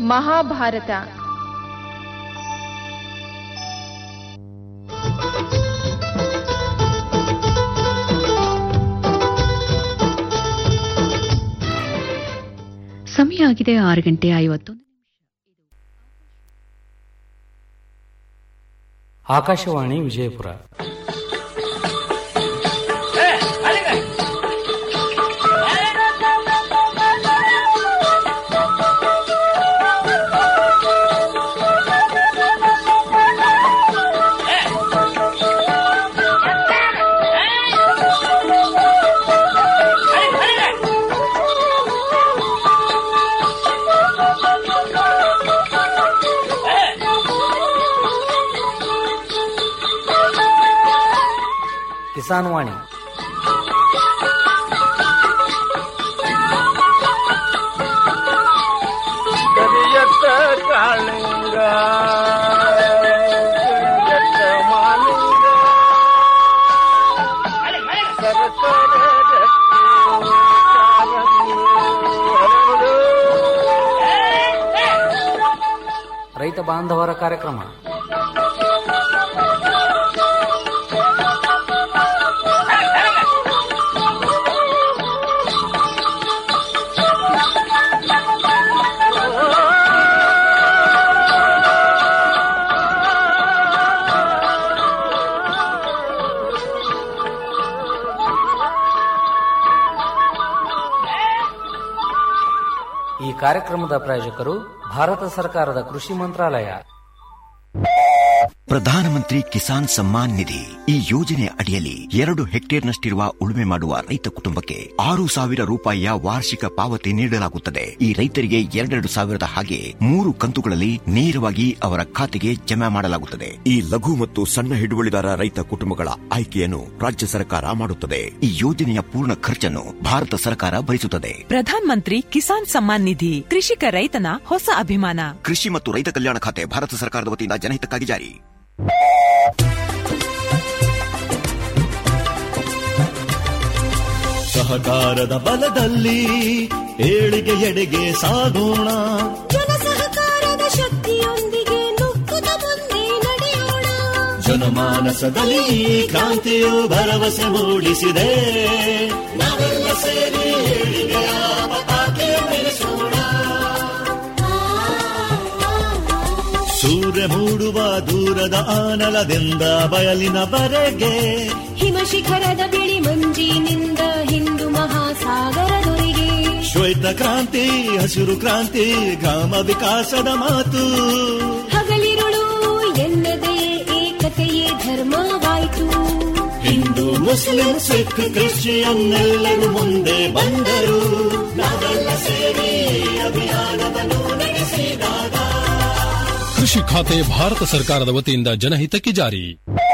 ಮಹಾಭಾರತ ಸಮಯ ಆಗಿದೆ ಆರು ಗಂಟೆ ಐವತ್ತೊಂದು ಆಕಾಶವಾಣಿ ವಿಜಯಪುರ ಕಿಸಾನ್ ವಾಣಿ ಕರಿಯತ್ತ ಕಾಳಿಂಗ ಕರಿಯತ್ತ ಮಾಲಿಂಗ ಸರಸರ ರಕ್ತಿ ಕಾಲಂಗಿ ಹರಡು. ರೈತ ಬಾಂಧವರ ಕಾರ್ಯಕ್ರಮ ಈ ಕಾರ್ಯಕ್ರಮದ ಪ್ರಾಯೋಜಕರು ಭಾರತ ಸರ್ಕಾರದ ಕೃಷಿ ಮಂತ್ರಾಲಯ ಪ್ರಧಾನಮಂತ್ರಿ ಕಿಸಾನ್ ಸಮ್ಮಾನ್ ನಿಧಿ ಈ ಯೋಜನೆ ಅಡಿಯಲ್ಲಿ ಎರಡು ಹೆಕ್ಟೇರ್ನಷ್ಟಿರುವ ಉಳುಮೆ ಮಾಡುವ ರೈತ ಕುಟುಂಬಕ್ಕೆ ಆರು ಸಾವಿರ ರೂಪಾಯಿಯ ವಾರ್ಷಿಕ ಪಾವತಿ ನೀಡಲಾಗುತ್ತದೆ ಈ ರೈತರಿಗೆ ಎರಡೆರಡು ಸಾವಿರದ ಹಾಗೆ ಮೂರು ಕಂತುಗಳಲ್ಲಿ ನೇರವಾಗಿ ಅವರ ಖಾತೆಗೆ ಜಮಾ ಮಾಡಲಾಗುತ್ತದೆ ಈ ಲಘು ಮತ್ತು ಸಣ್ಣ ಹಿಡುವಳಿದಾರ ರೈತ ಕುಟುಂಬಗಳ ಆಯ್ಕೆಯನ್ನು ರಾಜ್ಯ ಸರ್ಕಾರ ಮಾಡುತ್ತದೆ ಈ ಯೋಜನೆಯ ಪೂರ್ಣ ಖರ್ಚನ್ನು ಭಾರತ ಸರ್ಕಾರ ಭರಿಸುತ್ತದೆ ಪ್ರಧಾನ್ ಮಂತ್ರಿ ಕಿಸಾನ್ ಸಮ್ಮಾನ್ ನಿಧಿ ಕೃಷಿಕ ರೈತನ ಹೊಸ ಅಭಿಮಾನ ಕೃಷಿ ಮತ್ತು ರೈತ ಕಲ್ಯಾಣ ಖಾತೆ ಭಾರತ ಸರ್ಕಾರದ ವತಿಯಿಂದ ಜನಹಿತಕ್ಕಾಗಿ ಜಾರಿ ಸಹಕಾರದ ಬಲದಲ್ಲಿ ಏಳಿಗೆ ಎಡೆಗೆ ಸಾಗೋಣ ಜನ ಸಹಕಾರದ ಶಕ್ತಿಯೊಂದಿಗೆ ನುಗ್ಗುತ್ತ ಮುಂದೆ ನಡೆಯೋಣ ಜನಮಾನಸದಲ್ಲಿ ಈ ಕ್ರಾಂತಿಯು ಭರವಸೆ ಮೂಡಿಸಿದೆ ನಾವೆಲ್ಲ ಸೇರಿ ಏಳಿಗೆಯ ಪತಾಕೆ ಬೆಳೆಸೋಣ ಸೂರ್ಯ ಮೂಡುವ ದೂರದ ಆನಲದಿಂದ ಬಯಲಿನವರೆಗೆ ಹಿಮ ಶಿಖರದ ಬಿಳಿ ಮಂಜಿನಿಂದ ಹಿಂದೂ ಮಹಾಸಾಗರದೊರೆಗೆ ಶ್ವೇತ ಕ್ರಾಂತಿ ಹಸಿರು ಕ್ರಾಂತಿ ಗ್ರಾಮ ವಿಕಾಸದ ಮಾತು ಹಗಲಿರುಳು ಎನ್ನದೇ ಏಕತೆಯೇ ಧರ್ಮವಾಯಿತು ಹಿಂದೂ ಮುಸ್ಲಿಂ ಸಿಖ್ ಕ್ರಿಶ್ಚಿಯನ್ ಎಲ್ಲರೂ ಮುಂದೆ ಬಂದರು ನಾವೆಲ್ಲ ಸೇರಿ ಅಭಿಯಾನವನ್ನು ನಡೆಸಿದಾಗ ಕೃಷಿ ಖಾತೆ ಭಾರತ ಸರ್ಕಾರದ ವತಿಯಿಂದ ಜನಹಿತಕ್ಕೆ ಜಾರಿ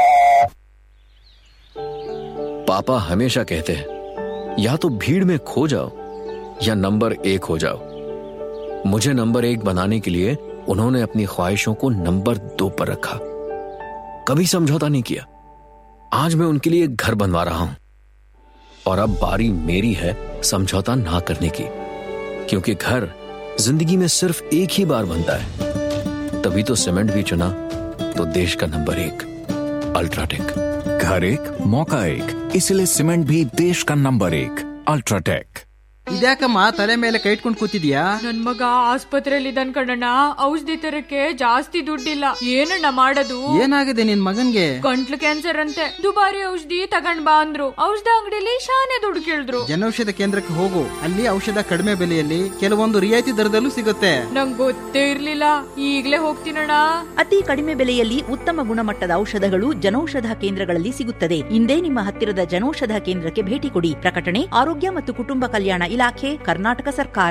पापा हमेशा कहते हैं या तो भीड़ में खो जाओ या नंबर एक हो जाओ मुझे नंबर एक बनाने के लिए उन्होंने अपनी ख्वाहिशों को नंबर दो पर रखा कभी समझौता नहीं किया आज मैं उनके लिए घर बनवा रहा हूं और अब बारी मेरी है समझौता ना करने की क्योंकि घर जिंदगी में सिर्फ एक ही बार बनता है तभी तो सीमेंट भी चुना तो देश का नंबर एक अल्ट्राटेक घर एक मौका एक इसलिए सीमेंट भी देश का नंबर एक अल्ट्राटेक ಇದ್ಯಾಕಮ್ಮ ತಲೆ ಮೇಲೆ ಕೈ ಇಟ್ಕೊಂಡು ಕೂತಿದ್ಯಾ ನನ್ ಮಗ ಆಸ್ಪತ್ರೆಯಲ್ಲಿ ಇದ್ದಾನ್ ಕಣಣ್ಣ ಔಷಧಿ ತರಕ್ಕೆ ಜಾಸ್ತಿ ದುಡ್ಡಿಲ್ಲ ಏನಣ್ಣ ಮಾಡೋದು ಏನಾಗಿದೆ ನಿನ್ ಮಗನ್ಗೆ ಗಂಟ್ಲು ಕ್ಯಾನ್ಸರ್ ಅಂತೆ ದುಬಾರಿ ಔಷಧಿ ತಗೊಂಡ್ ಬಾ ಅಂದ್ರು ಔಷಧ ಅಂಗಡಿಲಿ ಶಾನೆ ದುಡ್ಡು ಕೇಳಿದ್ರು ಜನೌಷಧ ಕೇಂದ್ರಕ್ಕೆ ಹೋಗು ಅಲ್ಲಿ ಔಷಧ ಕಡಿಮೆ ಬೆಲೆಯಲ್ಲಿ ಕೆಲವೊಂದು ರಿಯಾಯಿತಿ ದರದಲ್ಲೂ ಸಿಗುತ್ತೆ ನಂಗ್ ಗೊತ್ತೇ ಇರ್ಲಿಲ್ಲ ಈಗ್ಲೇ ಹೋಗ್ತೀನಣ್ಣ ಅತಿ ಕಡಿಮೆ ಬೆಲೆಯಲ್ಲಿ ಉತ್ತಮ ಗುಣಮಟ್ಟದ ಔಷಧಗಳು ಜನೌಷಧ ಕೇಂದ್ರಗಳಲ್ಲಿ ಸಿಗುತ್ತದೆ ಇಂದೇ ನಿಮ್ಮ ಹತ್ತಿರದ ಜನೌಷಧ ಕೇಂದ್ರಕ್ಕೆ ಭೇಟಿ ಕೊಡಿ ಪ್ರಕಟಣೆ ಆರೋಗ್ಯ ಮತ್ತು ಕುಟುಂಬ ಕಲ್ಯಾಣ ಇಲಾಖೆ ಕರ್ನಾಟಕ ಸರ್ಕಾರ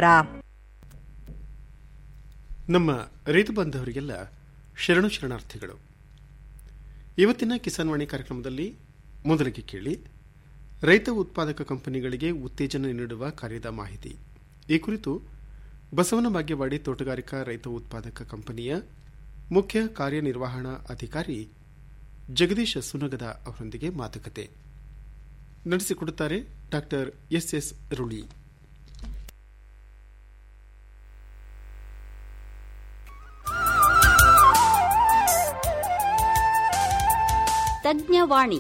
ನಮ್ಮ ರೈತ ಬಾಂಧವರಿಗೆಲ್ಲ ಶರಣು ಶರಣಾರ್ಥಿಗಳು ಇವತ್ತಿನ ಕಿಸಾನ್ ವಾಣಿ ಕಾರ್ಯಕ್ರಮದಲ್ಲಿ ಮೊದಲಿಗೆ ಕೇಳಿ ರೈತ ಉತ್ಪಾದಕ ಕಂಪನಿಗಳಿಗೆ ಉತ್ತೇಜನ ನೀಡುವ ಕಾರ್ಯದ ಮಾಹಿತಿ ಈ ಕುರಿತು ಬಸವನ ಭಾಗ್ಯವಾಡಿ ತೋಟಗಾರಿಕಾ ರೈತ ಉತ್ಪಾದಕ ಕಂಪನಿಯ ಮುಖ್ಯ ಕಾರ್ಯನಿರ್ವಹಣಾ ಅಧಿಕಾರಿ ಜಗದೀಶ ಸುನಗದ ಅವರೊಂದಿಗೆ ಮಾತುಕತೆ ನಡೆಸಿಕೊಡುತ್ತಾರೆ ಡಾಕ್ಟರ್ ಎಸ್ ಎಸ್ ರುಳಿ ನಮಸ್ಕಾರ ರೈತ ಬಾಂಧವರಿಗೆಲ್ಲ ಶರಣು ಶರಣಾರ್ಥಿಗಳು ಇವತ್ತಿನ ಕಿಸಾನ್ ವಾಣಿ ಕಾರ್ಯಕ್ರಮದಲ್ಲಿ ಮೊದಲಿಗೆ ಕೇಳಿ ರೈತ ಉತ್ಪಾದಕ ಕಂಪನಿಗಳಿಗೆ ಉತ್ತೇಜನ ನೀಡುವ ಕಾರ್ಯದ ಮಾಹಿತಿ ಈ ಕುರಿತು ಬಸವನ ಬಾಗೇವಾಡಿ ತೋಟಗಾರಿಕಾ ರೈತ ಉತ್ಪಾದಕ ಕಂಪನಿಯ ಮುಖ್ಯ ಕಾರ್ಯನಿರ್ವಹಣಾ ಅಧಿಕಾರಿ ಜಗದೀಶ ಸುನಗದ ಅವರೊಂದಿಗೆ ಮಾತುಕತೆ ನಡೆಸಿಕೊಡುತ್ತಾರೆ ಡಾಕ್ಟರ್ ಎಸ್ ಎಸ್ ರುಳಿ ತಜ್ಞವಾಣಿ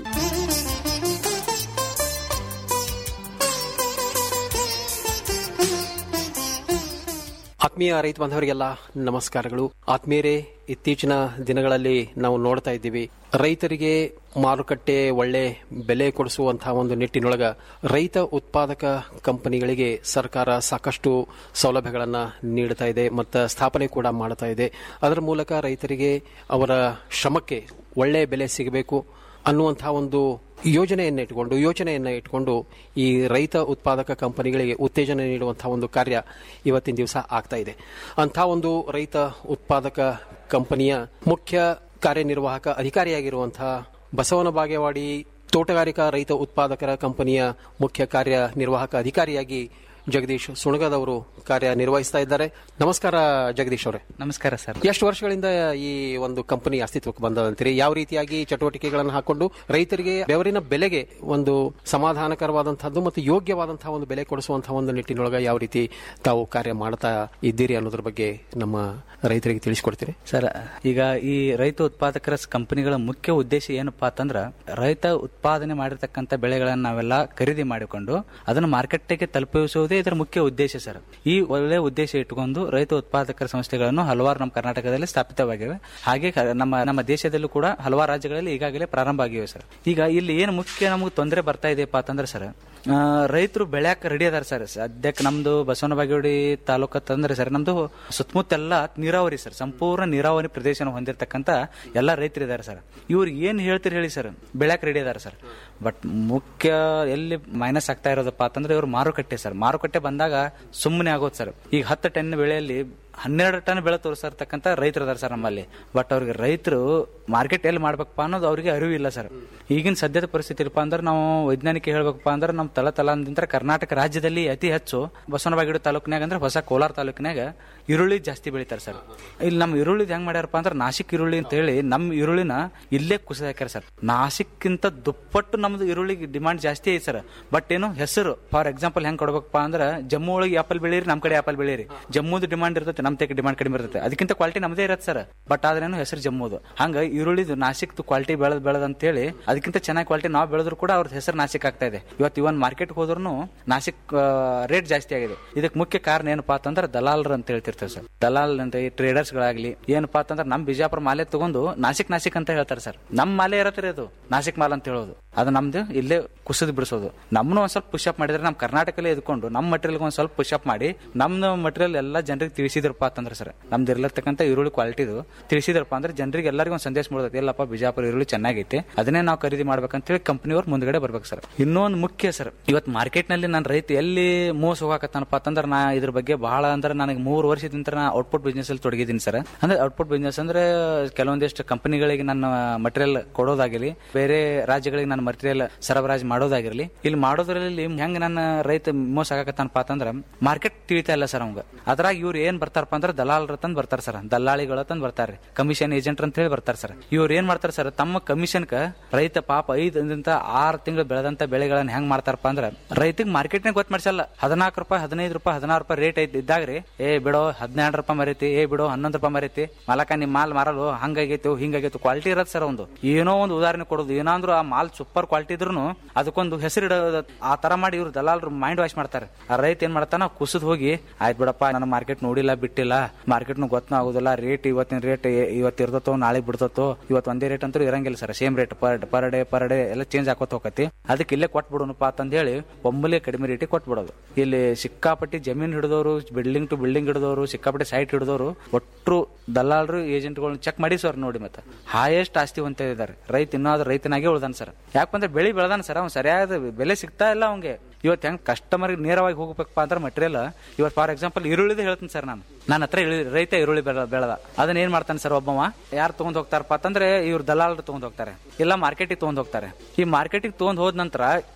ಆತ್ಮೀಯ ರೈತ ಬಾಂಧವರಿಗೆಲ್ಲ ನಮಸ್ಕಾರಗಳು ಆತ್ಮೀಯರೇ ಇತ್ತೀಚಿನ ದಿನಗಳಲ್ಲಿ ನಾವು ನೋಡ್ತಾ ಇದ್ದೀವಿ ರೈತರಿಗೆ ಮಾರುಕಟ್ಟೆ ಒಳ್ಳೆ ಬೆಲೆ ಕೊಡಿಸುವಂತಹ ಒಂದು ನಿಟ್ಟಿನೊಳಗ ರೈತ ಉತ್ಪಾದಕ ಕಂಪನಿಗಳಿಗೆ ಸರ್ಕಾರ ಸಾಕಷ್ಟು ಸೌಲಭ್ಯಗಳನ್ನು ನೀಡ್ತಾ ಇದೆ ಮತ್ತು ಸ್ಥಾಪನೆ ಕೂಡ ಮಾಡ್ತಾ ಇದೆ ಅದರ ಮೂಲಕ ರೈತರಿಗೆ ಅವರ ಶ್ರಮಕ್ಕೆ ಒಳ್ಳೆ ಬೆಲೆ ಸಿಗಬೇಕು ಅನ್ನುವಂತಹ ಒಂದು ಯೋಜನೆಯನ್ನು ಇಟ್ಕೊಂಡು ಯೋಚನೆಯನ್ನು ಇಟ್ಕೊಂಡು ಈ ರೈತ ಉತ್ಪಾದಕ ಕಂಪನಿಗಳಿಗೆ ಉತ್ತೇಜನ ನೀಡುವಂತಹ ಒಂದು ಕಾರ್ಯ ಇವತ್ತಿನ ದಿವಸ ಆಗ್ತಾ ಇದೆ ಅಂಥ ಒಂದು ರೈತ ಉತ್ಪಾದಕ ಕಂಪನಿಯ ಮುಖ್ಯ ಕಾರ್ಯನಿರ್ವಾಹಕ ಅಧಿಕಾರಿಯಾಗಿರುವಂತಹ ಬಸವನ ಬಾಗೇವಾಡಿ ತೋಟಗಾರಿಕಾ ರೈತ ಉತ್ಪಾದಕರ ಕಂಪನಿಯ ಮುಖ್ಯ ಕಾರ್ಯನಿರ್ವಾಹಕ ಅಧಿಕಾರಿಯಾಗಿ ಜಗದೀಶ್ ಸುಣಗದವರು ಕಾರ್ಯ ನಿರ್ವಹಿಸ್ತಾ ಇದ್ದಾರೆ ನಮಸ್ಕಾರ ಜಗದೀಶ್ ಅವರೇ ನಮಸ್ಕಾರ ಸರ್ ಎಷ್ಟು ವರ್ಷಗಳಿಂದ ಈ ಒಂದು ಕಂಪನಿ ಅಸ್ತಿತ್ವಕ್ಕೆ ಬಂದದಂತೀರಿ ಯಾವ ರೀತಿಯಾಗಿ ಚಟುವಟಿಕೆಗಳನ್ನು ಹಾಕೊಂಡು ರೈತರಿಗೆ ಬೆವರಿನ ಬೆಲೆಗೆ ಒಂದು ಸಮಾಧಾನಕರವಾದಂತಹದ್ದು ಮತ್ತು ಯೋಗ್ಯವಾದಂತಹ ಒಂದು ಬೆಲೆ ಕೊಡಿಸುವಂತಹ ಒಂದು ನಿಟ್ಟಿನೊಳಗೆ ಯಾವ ರೀತಿ ತಾವು ಕಾರ್ಯ ಮಾಡ್ತಾ ಇದ್ದೀರಿ ಅನ್ನೋದ್ರ ಬಗ್ಗೆ ನಮ್ಮ ರೈತರಿಗೆ ತಿಳಿಸ್ಕೊಡ್ತೀರಿ ಸರ್ ಈಗ ಈ ರೈತ ಉತ್ಪಾದಕರ ಕಂಪನಿಗಳ ಮುಖ್ಯ ಉದ್ದೇಶ ಏನಪ್ಪಾ ಅಂತಂದ್ರ ರೈತ ಉತ್ಪಾದನೆ ಮಾಡಿರ್ತಕ್ಕಂಥ ಬೆಳೆಗಳನ್ನ ನಾವೆಲ್ಲ ಖರೀದಿ ಮಾಡಿಕೊಂಡು ಅದನ್ನು ಮಾರ್ಕೆಟ್ಗೆ ತಲುಪಿಸುವುದೇ ಇದರ ಮುಖ್ಯ ಉದ್ದೇಶ ಸರ್ ಈ ಒಳ್ಳೆ ಉದ್ದೇಶ ಇಟ್ಟುಕೊಂಡು ರೈತ ಉತ್ಪಾದಕರ ಸಂಸ್ಥೆಗಳನ್ನು ಹಲವಾರು ನಮ್ಮ ಕರ್ನಾಟಕದಲ್ಲಿ ಸ್ಥಾಪಿತವಾಗಿವೆ ಹಾಗೆ ಕ- ನಮ್ಮ ನಮ್ಮ ದೇಶದಲ್ಲೂ ಕೂಡ ಹಲವಾರು ರಾಜ್ಯಗಳಲ್ಲಿ ಈಗಾಗಲೇ ಪ್ರಾರಂಭ ಆಗಿವೆ ಸರ್ ಈಗ ಇಲ್ಲಿ ಏನು ಮುಖ್ಯ ನಮಗೆ ತೊಂದರೆ ಬರ್ತಾ ಇದೆಯಪ್ಪ ಅಂತಂದ್ರೆ ಸರ್ ಆ, ರೈತರು ಬೆಳ್ಯಾಕ ರೆಡಿ ಅದಾರ ಸರ್ ಸದ್ಯಕ್ಕೆ ನಮ್ದು ಬಸವನ ಬಾಗೇವಾಡಿ ತಾಲೂಕು ಅಂತಂದ್ರೆ ಸರ್ ನಮ್ದು ಸುತ್ತಮುತ್ತೆಲ್ಲ ನೀರಾವರಿ ಸರ್ ಸಂಪೂರ್ಣ ನೀರಾವರಿ ಪ್ರದೇಶನ ಹೊಂದಿರತಕ್ಕಂತ ಎಲ್ಲ ರೈತರು ಇದಾರೆ ಸರ್ ಇವ್ರು ಏನ್ ಹೇಳ್ತೀರಿ ಹೇಳಿ ಸರ್ ಬೆಳ್ಯಾಕ ರೆಡಿ ಅದಾರ ಸರ್ ಬಟ್ ಮುಖ್ಯ ಎಲ್ಲಿ ಮೈನಸ್ ಆಗ್ತಾ ಇರೋದಪ್ಪ ಅಂತಂದ್ರೆ ಇವ್ರು ಮಾರುಕಟ್ಟೆ ಸರ್ ಮಾರುಕಟ್ಟೆ ಬಂದಾಗ ಸುಮ್ಮನೆ ಆಗೋದು ಸರ್ ಈಗ ಹತ್ತು ಟನ್ ಬೆಳೆಯಲ್ಲಿ ಹನ್ನೆರಡು ಟನ್ ಬೆಳೆ ತೋರಿಸಿರ್ತಕ್ಕಂಥ ರೈತರು ಅದಾರ ಸರ್ ನಮ್ಮಲ್ಲಿ ಬಟ್ ಅವ್ರಿಗೆ ರೈತರು ಮಾರ್ಕೆಟ್ ಎಲ್ಲಿ ಮಾಡ್ಬೇಕಪ್ಪ ಅನ್ನೋದು ಅವ್ರಿಗೆ ಅರಿವು ಇಲ್ಲ ಸರ್ ಈಗಿನ ಸದ್ಯದ ಪರಿಸ್ಥಿತಿ ಇಲ್ಲಪ್ಪ ಅಂದ್ರೆ ನಾವು ವೈಜ್ಞಾನಿಕ ಹೇಳ್ಬೇಕಪ್ಪ ಅಂದ್ರೆ ನಮ್ಮ ತಲ ತಲಾಂತರ ಕರ್ನಾಟಕ ರಾಜ್ಯದಲ್ಲಿ ಅತಿ ಹೆಚ್ಚು ಬಸವನಬಾಗಿಡು ತಾಲೂಕಿನಾಗ ಅಂದ್ರೆ ಹೊಸ ಕೋಲಾರ ತಾಲೂಕಿನಾಗ ಈರುಳ್ಳಿ ಜಾಸ್ತಿ ಬೆಳಿತಾರೆ ಸರ್ ಇಲ್ಲಿ ನಮ್ಮ ಈರುಳ್ಳಿದ್ ಹೆಂಗ್ ಮಾಡ್ಯಾರಪ್ಪ ಅಂದ್ರೆ ನಾಸಿಕ್ ಈರುಳ್ಳಿ ಅಂತ ಹೇಳಿ ನಮ್ಮ ಈರುಳ್ಳಿನ ಇಲ್ಲೇ ಕುಸಿದ ಹಾಕ್ಯಾರ ಸರ್ ನಾಸಿಕ್ಕಿಂತ ದುಪ್ಪಟ್ಟು ನಮ್ದು ಈರುಳ್ಳಿಗೆ ಡಿಮಾಂಡ್ ಜಾಸ್ತಿ ಐತಿ ಸರ್ ಬಟ್ ಏನು ಹೆಸರು ಫಾರ್ ಎಕ್ಸಾಂಪಲ್ ಹೆಂಗ್ ಕೊಡ್ಬೇಕಪ್ಪ ಅಂದ್ರೆ ಜಮ್ಮು ಒಳಗೆ ಆಪಲ್ ಬೆಳೀರಿ ನಮ್ ಕಡೆ ಆಪಲ್ ಬೆಳೀರಿ ಜಮ್ಮುದು ಡಿಮಾಂಡ್ ಇರ್ತೈತೆ ನಮ್ ತೆಗೆ ಡಿಮಾಂಡ್ ಕಡಿಮೆ ಇರ್ತೈತೆ ಅದಕ್ಕಿಂತ ಕ್ವಾಲಿಟಿ ನಮ್ದೇ ಇರತ್ತೆ ಸರ್ ಬಟ್ ಆದ್ರೇನು ಹೆಸರು ಜಮ್ಮುದು ಹಂಗ ಈರುಳ್ಳಿದು ನಾಸಿಕ್ದು ಕ್ವಾಲಿಟಿ ಬೆಳೆದ್ ಬೆಳೆದ್ ಅಂತ ಹೇಳಿ ಅದಕ್ಕಿಂತ ಚೆನ್ನಾಗಿ ಕ್ವಾಲಿಟಿ ನಾವು ಬೆಳೆದ್ರು ಕೂಡ ಅವ್ರದ್ದು ಹೆಸರು ನಾಸಿಕ್ ಆಗ್ತಾ ಇದೆ ಇವತ್ತು ಇವನ್ ಮಾರ್ಕೆಟ್ ಹೋದ್ರು ನಾಸಿಕ್ ರೇಟ್ ಜಾಸ್ತಿ ಆಗಿದೆ ಇದಕ್ಕೆ ಮುಖ್ಯ ಕಾರಣ ಏನಪ್ಪಾ ಅಂತಂದ್ರೆ ದಲಾಲರು ಅಂತ ಹೇಳ್ತಿರ್ತಾರೆ ಸರ್ ದಲಾಲ್ ಅಂತ ಟ್ರೇಡರ್ಸ್ ಗಳಾಗ್ಲಿ ಏನಪ್ಪಾ ಅಂತಂದ್ರೆ ನಮ್ ಬಿಜಾಪುರ ಮಾಲೆ ತಗೊಂಡು ನಾಸಿಕ್ ನಾಸಿಕ್ ಅಂತ ಹೇಳ್ತಾರೆ ಸರ್ ನಮ್ ಮಾಲೆ ಇರತ್ರಿ ಅದು ನಾಸಿಕ್ ಮಾಲ್ ಅಂತ ಹೇಳೋದು ಅದು ನಮ್ದು ಇಲ್ಲೇ ಕುಸಿದ್ ಬಿಡಿಸೋದು ನಮ್ನು ಒಂದ್ ಸ್ವಲ್ಪ ಪುಷಪ್ ಮಾಡಿದ್ರೆ ನಮ್ ಕರ್ನಾಟಕಲ್ಲೇ ಇದ್ಕೊಂಡು ನಮ್ ಮಟೀರಿಯಲ್ ಒಂದ್ ಸ್ವಲ್ಪ ಪುಷಪ್ ಮಾಡಿ ನಮ್ದು ಮಟೀರಿಯಲ್ ಎಲ್ಲ ಜನರಿಗೆ ತಿಳಿಸಿದ್ರಪ್ಪ ಅಂತಂದ್ರೆ ಸರ್ ನಮ್ದು ಇರ್ಲತಕ್ಕಂಥ ಈರುಳ್ಳಿ ಕ್ವಾಲಿಟಿದು ತಿಳಿಸಿದ್ರಪ್ಪ ಅಂದ್ರೆ ಜನರಿಗೆ ಎಲ್ಲರಿಗೂ ಒಂದು ಸಂದೇಶ ಮೂಡತೈತಿ ಎಲ್ಲಪ್ಪ ಬಿಜಾಪುರ ಈರುಳ್ಳಿ ಚೆನ್ನಾಗೈತೆ ಅದನ್ನೇ ನಾವು ಖರೀದಿ ಮಾಡ್ಬೇಕಂತ ಹೇಳಿ ಕಂಪನಿಯವ್ರು ಮುಂದ್ಗಡೆ ಬರ್ಬೇಕು ಸರ್ ಇನ್ನೊಂದು ಮುಖ್ಯ ಸರ್ ಇವತ್ತು ಮಾರ್ಕೆಟ್ ನಲ್ಲಿ ನಾನು ರೈತ ಎಲ್ಲಿ ಮೋಸ ಹೋಗಾಕತ್ತಾನಪ್ಪ ಅಂತಂದ್ರೆ ನಾ ಇದ್ರ ಬಗ್ಗೆ ಬಹಳ ಅಂದ್ರೆ ನನಗೆ ಮೂರು ವರ್ಷದಿಂದ ನಾ ಔಟ್ಪುಟ್ ಬಿಸ್ನೆಸ್ ಅಲ್ಲಿ ತೊಡಗಿದ್ದೀನಿ ಸರ್ ಅಂದ್ರೆ ಔಟ್ಪುಟ್ ಬಿಸ್ನೆಸ್ ಅಂದ್ರೆ ಕೆಲವೊಂದಿಷ್ಟು ಕಂಪನಿಗಳಿಗೆ ನನ್ನ ಮಟೀರಿಯಲ್ ಕೊಡೋದಾಗಿರ್ಲಿ ಬೇರೆ ರಾಜ್ಯಗಳಿಗೆ ನನ್ನ ಮಟೀರಿಯಲ್ ಸರಬರಾಜು ಮಾಡೋದಾಗಿರ್ಲಿ ಇಲ್ಲಿ ಮಾಡೋದ್ರಲ್ಲಿ ಹೆಂಗ್ ನನ್ನ ರೈತ ಮೋಸ ಆಗಕತ್ತಾನಪ್ಪ ಅಂತಂದ್ರ ಮಾರ್ಕೆಟ್ ತಿಳಿತಾ ಇಲ್ಲ ಸರ್ ಅವಂಗ ಅದ್ರಾಗ ಇವ್ರು ಏನ್ ಬರ್ತಾರಪ್ಪ ಅಂದ್ರೆ ದಲಾಲರ ತಂದ್ ಬರ್ತಾರ ಸರ್ ದಲ್ಲಾಳಿಗಳ ತಂದ್ ಬರ್ತಾರೆ ಕಮಿಷನ್ ಏಜೆಂಟ್ ಅಂತ ಹೇಳಿ ಬರ್ತಾರೆ ಸರ್ ಇವ್ರು ಏನ್ ಮಾಡ್ತಾರೆ ಸರ್ ತಮ್ಮ ಕಮಿಷನ್ ರೈತ ಪಾಪ ಐದರಿಂದ ಆರು ತಿಂಗಳು ಬೆಳೆದಂತ ಬೆಳೆಗಳನ್ನ ಹೆಂಗ್ ಮಾಡ್ತಾರಪ್ಪ ಅಂದ್ರ ರೈತಗ್ ಮಾರ್ಕೆಟ್ನಾಗ ಗೊತ್ತ ಮಾಡ್ಸಲ್ಲ ಹದಿನಾಲ್ಕು ರೂಪಾಯಿ ಹದಿನೈದು ರೂಪಾಯಿ ಹದಿನಾರು ರೂಪಾಯಿ ರೇಟ್ ಐತಿ ಇದ್ದಾಗ್ರಿ ಏ ಬಿಡೋ ಹದಿನೆರಡು ರೂಪಾಯಿ ಮರೈತಿ ಏ ಬಿಡೋ ಹನ್ನೊಂದು ರೂಪಾಯಿ ಮರೈತಿ ಮಲಕ ನಿಮ್ ಮಾಲ್ ಮಾರಲು ಹಂಗಾಗೈತಿ ಹಿಂಗಾಗೈತಿ ಕ್ವಾಲಿಟಿ ಇರತ್ತೆ ಸರ್ ಒಂದು ಏನೋ ಒಂದು ಉದಾಹರಣೆ ಕೊಡೋದು ಏನಾದ್ರು ಆ ಮಾಲ್ ಸೂಪರ್ ಕ್ವಾಲಿಟಿ ಇದ್ರು ಅದಕ್ಕೊಂದು ಹೆಸರು ಇಡೋದು ಆ ತರ ಮಾಡಿ ಇವ್ರು ದಲಾಲರು ಮೈಂಡ್ ವಾಶ್ ಮಾಡ್ತಾರೆ ಆ ರೈತ ಏನ್ ಮಾಡ್ತಾನ ಕುಸಿದ್ ಹೋಗಿ ಆಯ್ತು ಬಿಡಪ್ಪ ನನ್ನ ಮಾರ್ಕೆಟ್ ನೋಡಿಲ್ಲ ಬಿಟ್ಟಿಲ್ಲ ಮಾರ್ಕೆಟ್ ಗೊತ್ತೂ ಆಗುದಿಲ್ಲ ರೇಟ್ ಇವತ್ತಿನ ರೇಟ್ ಇವತ್ತು ಇರ್ತತೋ ನಾಳೆ ಬಿಡ್ತತೋ ಇವತ್ತು ಒಂದೇ ರೇಟ್ ಅಂತೂ ಇರಂಗಿಲ್ಲ sir same rate per per day per day ಎಲ್ಲ ಚೇಂಜ್ ಆಕೋತ ಹೋಗತಿ ಅದಕ್ಕೆ ಇಲ್ಲೇ ಕೊಟ್ಬಿಡೋಣಪ್ಪ ಅಂತ ಹೇಳಿ ಒಮ್ಮೆಲೆ ಕಡಿಮೆ ರೇಟಿಗೆ ಕೊಟ್ಬಿಡೋದು ಇಲ್ಲಿ ಸಿಕ್ಕಾಪಟ್ಟಿ ಜಮೀನ್ ಹಿಡಿದವರು ಬಿಲ್ಡಿಂಗ್ ಟು ಬಿಲ್ಡಿಂಗ್ ಹಿಡಿದವರು ಸಿಕ್ಕಾಪಟ್ಟಿ ಸೈಟ್ ಹಿಡಿದವರು ಒಟ್ರು ದಲ್ಲಾಳರು ಏಜೆಂಟ್ಗಳನ್ನ ಚೆಕ್ ಮಾಡಿ ಸರ್ ನೋಡಿ ಮತ್ತೆ ಹಾಯೆಸ್ಟ್ ಆಸ್ತಿ ಹೊಂತ ಇದ್ದಾರೆ ರೈತ ಇನ್ನಾದ್ರೂ ರೈತನಾಗೆ ಉಳ್ದಾನ ಸರ್ ಯಾಕಂದ್ರೆ ಬೆಳಿ ಬೆಳೆದಾನ ಸರ್ ಅವ್ನು ಸರಿಯಾದ ಬೆಲೆ ಸಿಗ್ತಾ ಇಲ್ಲ ಅವ್ನಿಗೆ ಇವತ್ತು ಹೆಂಗ್ ಕಸ್ಟಮರ್ ನೇರವಾಗಿ ಹೋಗ್ಬೇಕಪ್ಪ ಅಂದ್ರೆ ಮಟೀರಿಯಲ್ ಇವತ್ತು ಫಾರ್ ಎಕ್ಸಾಂಪಲ್ ಈರುಳ್ಳಿದ ಹೇಳ್ತೀನಿ ಸರ್ ನಾನು ನನ್ನ ಹತ್ರ ಇಳಿ- ರೈತ ಈರುಳ್ಳಿ ಬೆಳ ಬೆಳೆದ ಅದನ್ನ ಏನ್ ಮಾಡ್ತಾನೆ ಸರ್ ಒಬ್ಬವ ಯಾರು ತಗೊಂಡ್ ಹೋಗ್ತಾರಪ್ಪ ಅಂತಂದ್ರೆ ಇವ್ರು ದಲಾಲರು ತಗೊಂಡ್ ಹೋಗ್ತಾರೆ ಇಲ್ಲ ಮಾರ್ಕೆಟಿಗೆ ತಗೊಂಡ್ ಹೋಗ್ತಾರೆ ಈ ಮಾರ್ಕೆಟಿಗೆ ತಗೊಂಡ್ ಹೋದ ನಂತರ